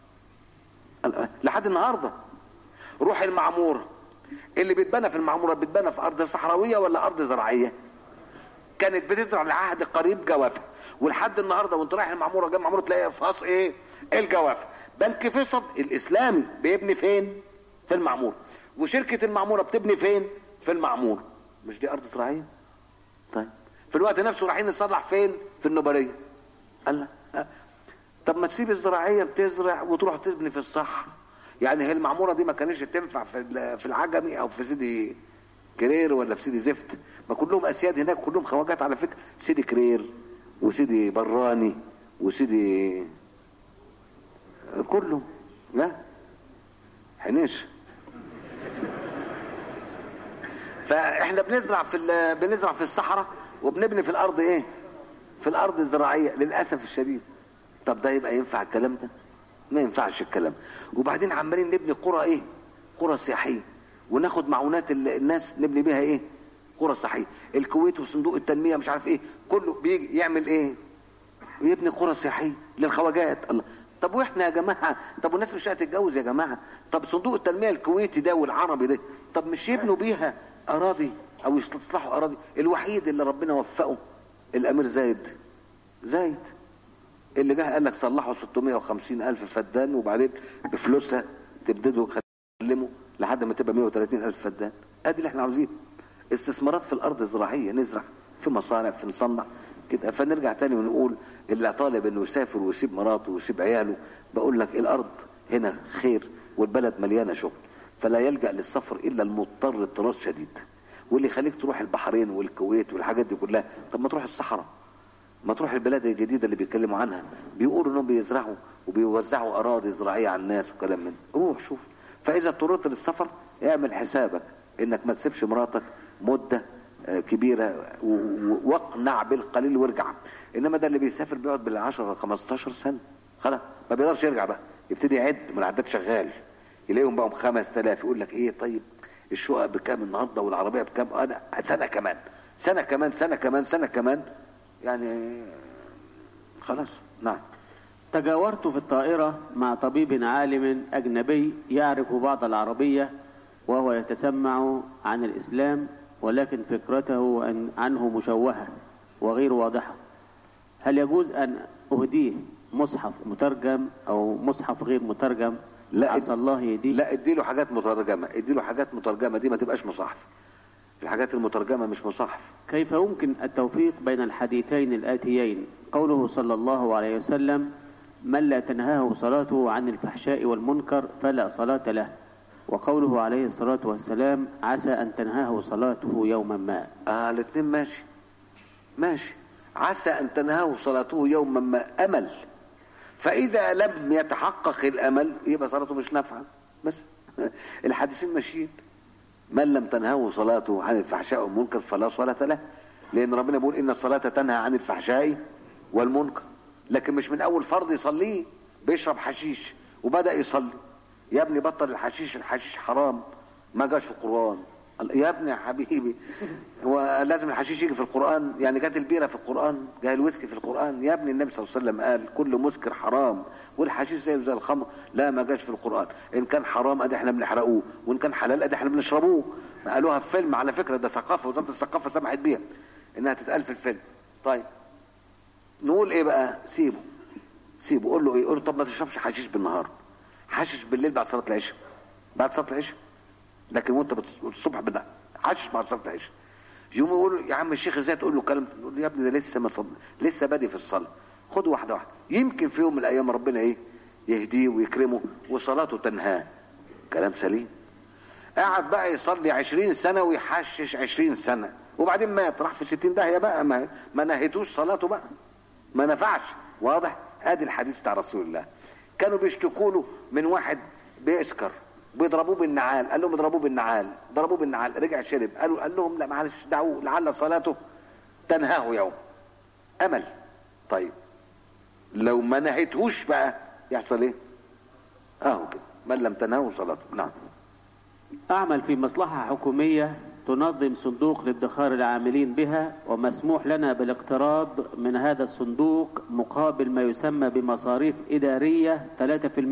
لحد النهارده روح المعموره اللي بيتبنى في المعموره بيتبنى في ارض صحراويه ولا ارض زراعيه كانت بتزرع لعهد قريب جوافه ولحد النهارده وانت رايح المعموره جنب المعموره تلاقي فاص ايه الجوافه بنك فيصل الاسلامي بيبني فين في المعمور وشركه المعموره بتبني فين في المعمور مش دي ارض زراعيه طيب في الوقت نفسه رايحين نصلح فين في النوبريه قال لا لا. طب ما تسيب الزراعيه بتزرع وتروح تبني في الصحراء يعني هي المعموره دي ما كانتش تنفع في ال- في العجمي او في سيدي كرير ولا في سيدي زفت ما كلهم اسياد هناك كلهم خواجات على فكره سيدي كرير وسيدي براني وسيدي كله لا حنيش فاحنا بنزرع في ال- بنزرع في الصحراء وبنبني في الارض ايه في الارض الزراعيه للاسف الشديد طب ده يبقى ينفع الكلام ده ما ينفعش الكلام وبعدين عمالين نبني قرى ايه قرى سياحيه وناخد معونات ال- الناس نبني بيها ايه قرى سياحيه الكويت وصندوق التنميه مش عارف ايه كله بيجي يعمل ايه ويبني قرى سياحيه للخواجات الله طب واحنا يا جماعه طب والناس مش هتتجوز يا جماعه طب صندوق التنميه الكويتي ده والعربي ده طب مش يبنوا بيها اراضي او يستصلحوا اراضي الوحيد اللي ربنا وفقه الامير زايد زايد اللي جه قال لك صلحوا 650 الف فدان وبعدين بفلوسها تبتدوا تكلموا لحد ما تبقى 130 الف فدان ادي اللي احنا عاوزينه استثمارات في الارض الزراعيه نزرع في مصانع في نصنع كده فنرجع تاني ونقول اللي طالب انه يسافر ويسيب مراته ويسيب عياله بقول لك الارض هنا خير والبلد مليانه شغل فلا يلجا للسفر الا المضطر اضطرار شديد واللي يخليك تروح البحرين والكويت والحاجات دي كلها طب ما تروح الصحراء ما تروح البلاد الجديده اللي بيتكلموا عنها بيقولوا انهم بيزرعوا وبيوزعوا اراضي زراعيه على الناس وكلام من ده. روح شوف فاذا اضطررت للسفر اعمل حسابك انك ما تسيبش مراتك مده آه، كبيره و- و- واقنع بالقليل وارجع انما ده اللي بيسافر بيقعد بال 10 15 سنه خلاص ما بيقدرش يرجع بقى يبتدي يعد من العداد شغال يلاقيهم بقى 5000 يقول لك ايه طيب الشقق بكام النهارده والعربيه بكام انا سنه كمان سنه كمان سنه كمان سنه كمان يعني خلاص نعم تجاورت في الطائرة مع طبيب عالم أجنبي يعرف بعض العربية وهو يتسمع عن الإسلام ولكن فكرته عن- عنه مشوهة وغير واضحة هل يجوز أن أهديه مصحف مترجم أو مصحف غير مترجم لا، عسى الله يهديه لا اديله حاجات مترجمه اديله حاجات مترجمه دي ما تبقاش مصحف الحاجات المترجمه مش مصحف كيف يمكن التوفيق بين الحديثين الآتيين قوله صلى الله عليه وسلم من لا تنهاه صلاته عن الفحشاء والمنكر فلا صلاة له وقوله عليه الصلاة والسلام عسى أن تنهاه صلاته يوما ما اه الاثنين ماشي ماشي عسى ان تنهاه صلاته يوما ما امل فاذا لم يتحقق الامل يبقى صلاته مش نافعه بس الحديثين ماشيين من لم تنهاه صلاته عن الفحشاء والمنكر فلا صلاة له لان ربنا بيقول ان الصلاه تنهى عن الفحشاء والمنكر لكن مش من اول فرض يصليه بيشرب حشيش وبدا يصلي يا ابني بطل الحشيش الحشيش حرام ما جاش في القران قال يا ابني يا حبيبي هو لازم الحشيش يجي في القران يعني جت البيره في القران جاء الويسكي في القران يا ابني النبي صلى الله عليه وسلم قال كل مسكر حرام والحشيش زيه زي الخمر لا ما جاش في القران ان كان حرام ادي احنا بنحرقوه وان كان حلال ادي احنا بنشربوه قالوها في فيلم على فكره ده ثقافه وزاره الثقافه سمحت بيها انها تتقال في الفيلم طيب نقول ايه بقى سيبه سيبه قول له ايه قول له طب ما تشربش حشيش بالنهار حشيش بالليل بعد صلاه العشاء بعد صلاه العشاء لكن وانت بت- الصبح بدا حشيش بعد صلاه العشاء يقوم يقول يا عم الشيخ ازاي تقول له كلام تقول له يا ابني ده لسه ما صد... لسه بادئ في الصلاه خد واحده واحده يمكن في يوم من الايام ربنا ايه يهديه ويكرمه وصلاته تنهاه كلام سليم قعد بقى يصلي عشرين سنة ويحشش عشرين سنة وبعدين مات راح في ستين داهية بقى ما, ما نهيتوش صلاته بقى ما نفعش واضح ادي الحديث بتاع رسول الله كانوا بيشتكوا له من واحد بيسكر بيضربوه بالنعال قال لهم اضربوه بالنعال ضربوه بالنعال رجع شرب قالوا قال لهم لا معلش دعوه لعل صلاته تنهاه يوم امل طيب لو ما نهيتهوش بقى يحصل ايه اهو كده من لم تنهه صلاته نعم أعمل في مصلحة حكومية تنظم صندوق لادخار العاملين بها ومسموح لنا بالاقتراض من هذا الصندوق مقابل ما يسمى بمصاريف إدارية 3%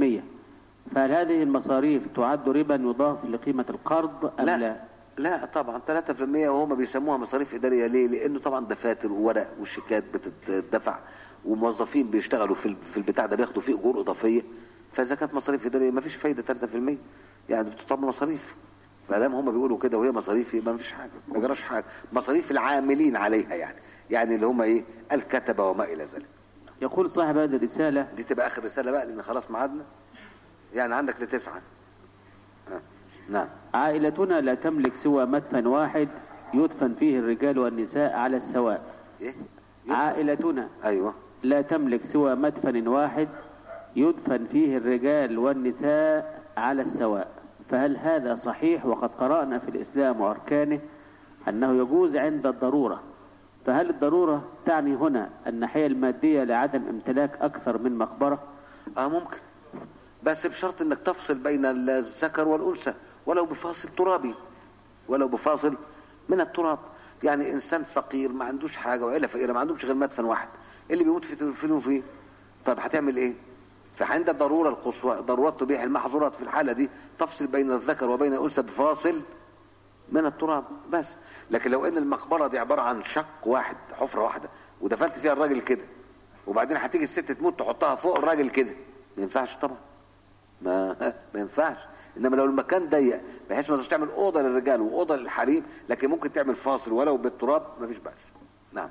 فهل هذه المصاريف تعد ربا يضاف لقيمة القرض أم لا, لا لا طبعا 3% وهم بيسموها مصاريف اداريه ليه؟ لانه طبعا دفاتر وورق وشيكات بتدفع وموظفين بيشتغلوا في ال- في البتاع ده بياخدوا فيه اجور اضافيه فاذا كانت مصاريف اداريه ما فيش فايده 3% يعني بتطلب مصاريف فدام هم بيقولوا كده وهي مصاريف يبقى ما فيش حاجه ما جراش حاجه مصاريف العاملين عليها يعني يعني اللي هم ايه الكتبه وما الى ذلك يقول صاحب هذه الرسالة دي تبقى اخر رساله بقى لان خلاص ميعادنا يعني عندك لتسعه آه. نعم عائلتنا لا تملك سوى مدفن واحد يدفن فيه الرجال والنساء على السواء ايه عائلتنا ايوه لا تملك سوى مدفن واحد يدفن فيه الرجال والنساء على السواء فهل هذا صحيح وقد قرأنا في الإسلام وأركانه أنه يجوز عند الضرورة فهل الضرورة تعني هنا الناحية المادية لعدم امتلاك أكثر من مقبرة اه ممكن بس بشرط انك تفصل بين الذكر والانثى ولو بفاصل ترابي ولو بفاصل من التراب يعني انسان فقير ما عندوش حاجه وعيله فقيره ما عندهمش غير مدفن واحد اللي بيموت في تدفنوه فيه طب هتعمل ايه فعند الضروره القصوى ضرورات تبيح المحظورات في الحاله دي تفصل بين الذكر وبين الانثى بفاصل من التراب بس لكن لو ان المقبره دي عباره عن شق واحد حفره واحده ودفنت فيها الراجل كده وبعدين هتيجي الست تموت تحطها فوق الراجل كده ما ينفعش طبعا ما ما ينفعش انما لو المكان ضيق بحيث ما تقدرش تعمل اوضه للرجال واوضه للحريم لكن ممكن تعمل فاصل ولو بالتراب ما فيش باس نعم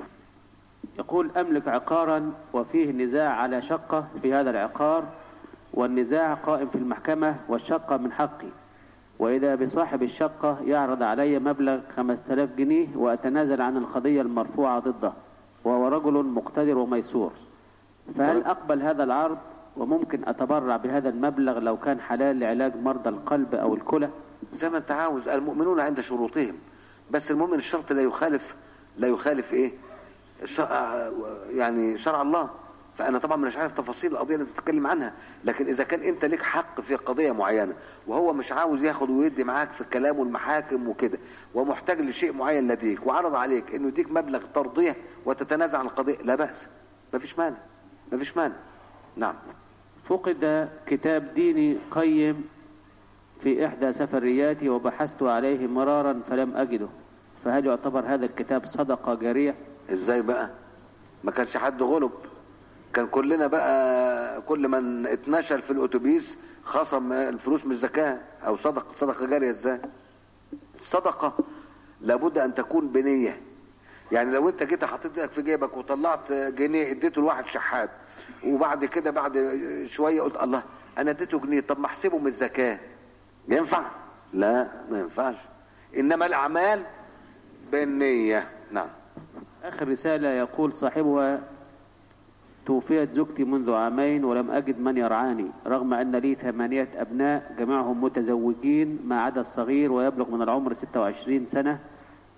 يقول أملك عقارا وفيه نزاع على شقة في هذا العقار والنزاع قائم في المحكمة والشقة من حقي وإذا بصاحب الشقة يعرض علي مبلغ 5000 جنيه وأتنازل عن القضية المرفوعة ضده وهو رجل مقتدر وميسور فهل أقبل هذا العرض وممكن أتبرع بهذا المبلغ لو كان حلال لعلاج مرضى القلب أو الكلى زي ما انت عاوز المؤمنون عند شروطهم بس المؤمن الشرط لا يخالف لا يخالف ايه الشرع يعني شرع الله فانا طبعا مش عارف تفاصيل القضيه اللي بتتكلم عنها لكن اذا كان انت ليك حق في قضيه معينه وهو مش عاوز ياخد ويدي معاك في الكلام والمحاكم وكده ومحتاج لشيء معين لديك وعرض عليك انه يديك مبلغ ترضيه وتتنازع عن القضيه لا باس مفيش مانع مفيش مانع نعم فقد كتاب ديني قيم في إحدى سفرياتي وبحثت عليه مرارا فلم أجده فهل يعتبر هذا الكتاب صدقة جارية؟ ازاي بقى ما كانش حد غلب كان كلنا بقى كل من اتنشل في الاتوبيس خصم الفلوس من الزكاه او صدق صدقه جاريه ازاي صدقه لابد ان تكون بنيه يعني لو انت جيت حطيت ايدك في جيبك وطلعت جنيه اديته لواحد شحات وبعد كده بعد شويه قلت الله انا اديته جنيه طب ما احسبه من الزكاه ينفع لا ما ينفعش انما الاعمال بالنيه نعم آخر رسالة يقول صاحبها توفيت زوجتي منذ عامين ولم أجد من يرعاني رغم أن لي ثمانية أبناء جميعهم متزوجين ما عدا الصغير ويبلغ من العمر 26 سنة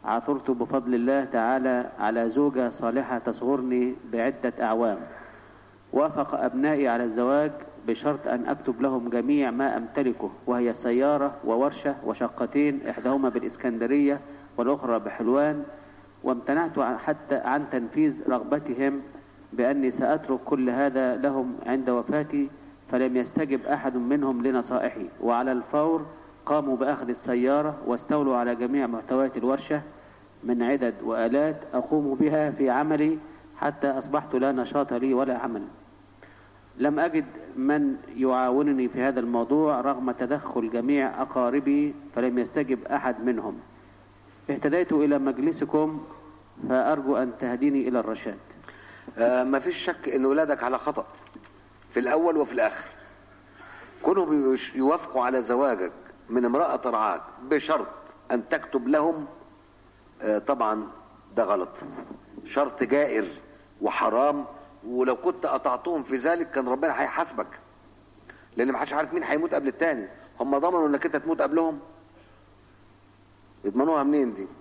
عثرت بفضل الله تعالى على زوجة صالحة تصغرني بعدة أعوام وافق أبنائي على الزواج بشرط أن أكتب لهم جميع ما أمتلكه وهي سيارة وورشة وشقتين إحداهما بالإسكندرية والأخرى بحلوان وامتنعت عن- حتى عن تنفيذ رغبتهم بأني سأترك كل هذا لهم عند وفاتي فلم يستجب أحد منهم لنصائحي وعلى الفور قاموا بأخذ السيارة واستولوا على جميع محتويات الورشة من عدد وآلات أقوم بها في عملي حتى أصبحت لا نشاط لي ولا عمل لم أجد من يعاونني في هذا الموضوع رغم تدخل جميع أقاربي فلم يستجب أحد منهم اهتديت إلى مجلسكم فأرجو أن تهديني إلى الرشاد آه ما فيش شك ان ولادك على خطأ في الاول وفي الاخر كونهم يش- يوافقوا على زواجك من امرأة ترعاك بشرط ان تكتب لهم آه طبعا ده غلط شرط جائر وحرام ولو كنت قطعتهم في ذلك كان ربنا هيحاسبك لان ما حدش عارف مين هيموت قبل التاني هم ضمنوا انك انت تموت قبلهم يضمنوها منين دي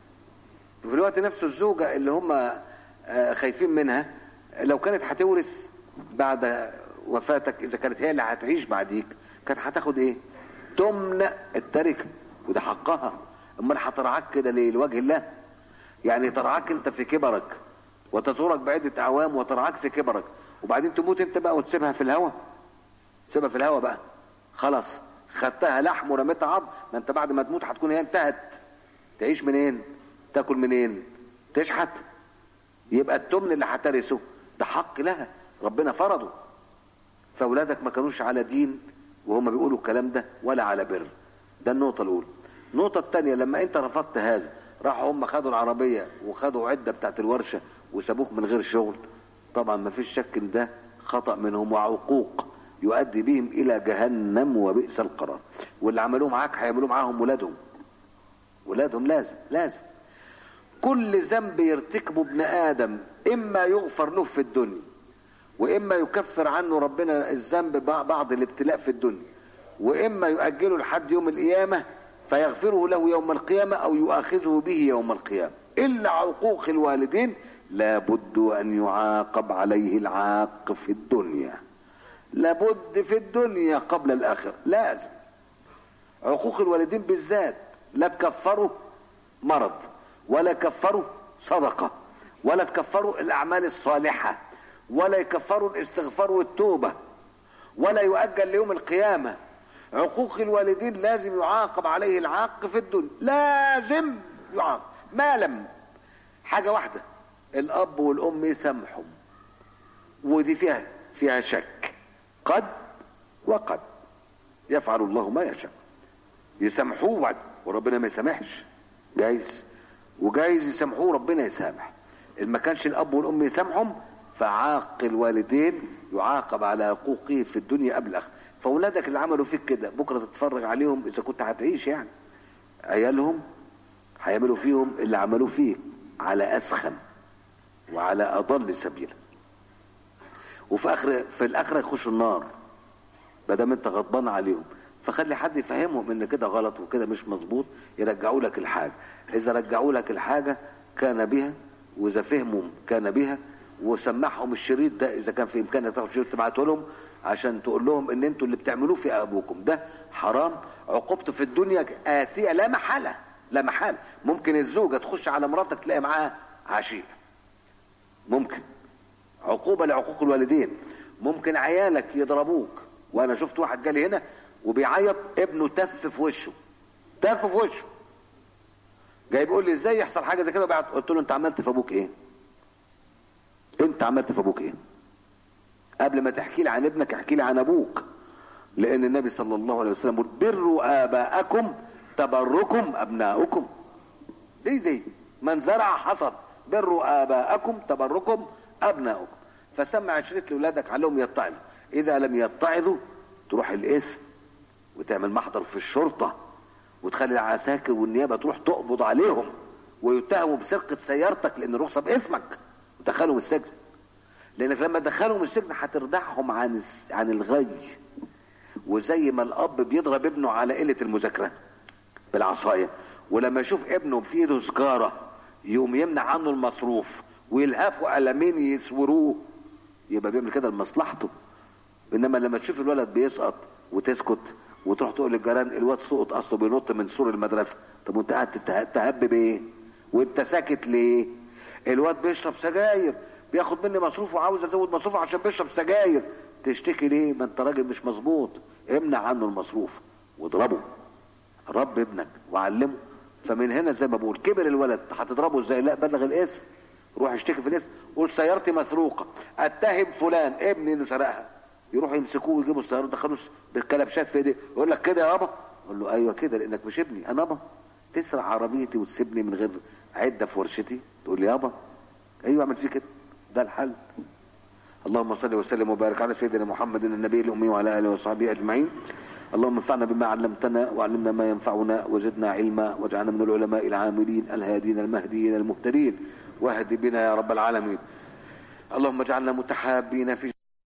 وفي الوقت نفسه الزوجة اللي هم آه، خايفين منها لو كانت هتورث بعد وفاتك اذا كانت هي اللي هتعيش بعديك كانت هتاخد ايه تمنع التركة وده حقها امال هترعاك كده ليه لوجه الله يعني ترعاك انت في كبرك وتزورك بعدة اعوام وترعاك في كبرك وبعدين تموت انت بقى وتسيبها في الهوا سيبها في الهوا بقى خلاص خدتها لحم ورميتها عظم ما انت بعد ما تموت هتكون هي انتهت تعيش منين تاكل منين تشحت يبقى التمن اللي هترثه ده حق لها ربنا فرضه فاولادك ما كانوش على دين وهم بيقولوا الكلام ده ولا على بر ده النقطه الاولى النقطه الثانيه لما انت رفضت هذا راحوا هم خدوا العربيه وخدوا عده بتاعت الورشه وسابوك من غير شغل طبعا ما فيش شك ان ده خطا منهم وعقوق يؤدي بهم الى جهنم وبئس القرار واللي عملوه معاك هيعملوه معاهم ولادهم ولادهم لازم لازم كل ذنب يرتكبه ابن ادم اما يغفر له في الدنيا واما يكفر عنه ربنا الذنب بع- بعض الابتلاء في الدنيا واما يؤجله لحد يوم القيامه فيغفره له يوم القيامه او يؤاخذه به يوم القيامه الا عقوق الوالدين لابد ان يعاقب عليه العاق في الدنيا لابد في الدنيا قبل الاخره لازم عقوق الوالدين بالذات لا تكفروا مرض ولا كفروا صدقة ولا تكفروا الأعمال الصالحة ولا يكفروا الاستغفار والتوبة ولا يؤجل ليوم القيامة عقوق الوالدين لازم يعاقب عليه العاق في الدنيا لازم يعاقب ما لم حاجة واحدة الأب والأم يسامحوا ودي فيها فيها شك قد وقد يفعل الله ما يشاء يسامحوه بعد وربنا ما يسامحش جايز وجايز يسامحوه ربنا يسامح ان ما كانش الاب والام يسامحهم فعاق الوالدين يعاقب على حقوقه في الدنيا قبل الاخره فاولادك اللي عملوا فيك كده بكره تتفرج عليهم اذا كنت هتعيش يعني عيالهم هيعملوا فيهم اللي عملوه فيك على اسخن وعلى اضل سبيلا وفي اخر في الاخره يخشوا النار ما دام انت غضبان عليهم فخلي حد يفهمهم ان كده غلط وكده مش مظبوط يرجعوا لك الحاجه اذا رجعوا لك الحاجه كان بها واذا فهموا كان بها وسمعهم الشريط ده اذا كان في امكانك تاخد شريط تبعته لهم عشان تقول لهم ان انتوا اللي بتعملوه في ابوكم ده حرام عقوبته في الدنيا اتيه لا محاله لا محاله ممكن الزوجه تخش على مراتك تلاقي معاها عشيق ممكن عقوبة لعقوق الوالدين ممكن عيالك يضربوك وانا شفت واحد جالي هنا وبيعيط ابنه تف في وشه تف في وشه جاي بيقول لي ازاي يحصل حاجه زي كده وبعد قلت له انت عملت في ابوك ايه انت عملت في ابوك ايه قبل ما تحكي لي عن ابنك احكي لي عن ابوك لان النبي صلى الله عليه وسلم يقول بروا اباءكم تبركم ابناؤكم دي دي من زرع حصد بروا اباءكم تبركم ابناؤكم فسمع شريط لاولادك عليهم يتعظوا اذا لم يتعظوا تروح الاسم وتعمل محضر في الشرطه وتخلي العساكر والنيابه تروح تقبض عليهم ويتهموا بسرقه سيارتك لان الرخصه باسمك ودخلهم السجن لانك لما تدخلهم السجن هتردعهم عن الس- عن الغي وزي ما الاب بيضرب ابنه على قله المذاكره بالعصايه ولما يشوف ابنه في ايده سجاره يقوم يمنع عنه المصروف ويلهفوا قلمين يسوروه يبقى بيعمل كده لمصلحته انما لما تشوف الولد بيسقط وتسكت وتروح تقول للجيران الواد سقط اصله بينط من سور المدرسه طب وانت قاعد تته- تهبب ايه وانت ساكت ليه الواد بيشرب سجاير بياخد مني مصروف وعاوز ازود مصروفه عشان بيشرب سجاير تشتكي ليه ما انت راجل مش مظبوط امنع عنه المصروف واضربه رب ابنك وعلمه فمن هنا زي ما بقول كبر الولد هتضربه ازاي لا بلغ الاسم روح اشتكي في الاسم قول سيارتي مسروقه اتهم فلان ابني انه سرقها يروحوا يمسكوه ويجيبوا السياره يدخلوا بالكلبشات في ايديه يقول لك كده يابا اقول له ايوه كده لانك مش ابني انا ابا تسرق عربيتي وتسيبني من غير عده في ورشتي تقول لي يابا ايوه اعمل فيه كده ده الحل اللهم صل وسلم وبارك على سيدنا محمد النبي الامي وعلى اله وصحبه اجمعين اللهم انفعنا بما علمتنا وعلمنا ما ينفعنا وزدنا علما واجعلنا من العلماء العاملين الهادين المهديين المهتدين واهد بنا يا رب العالمين اللهم اجعلنا متحابين في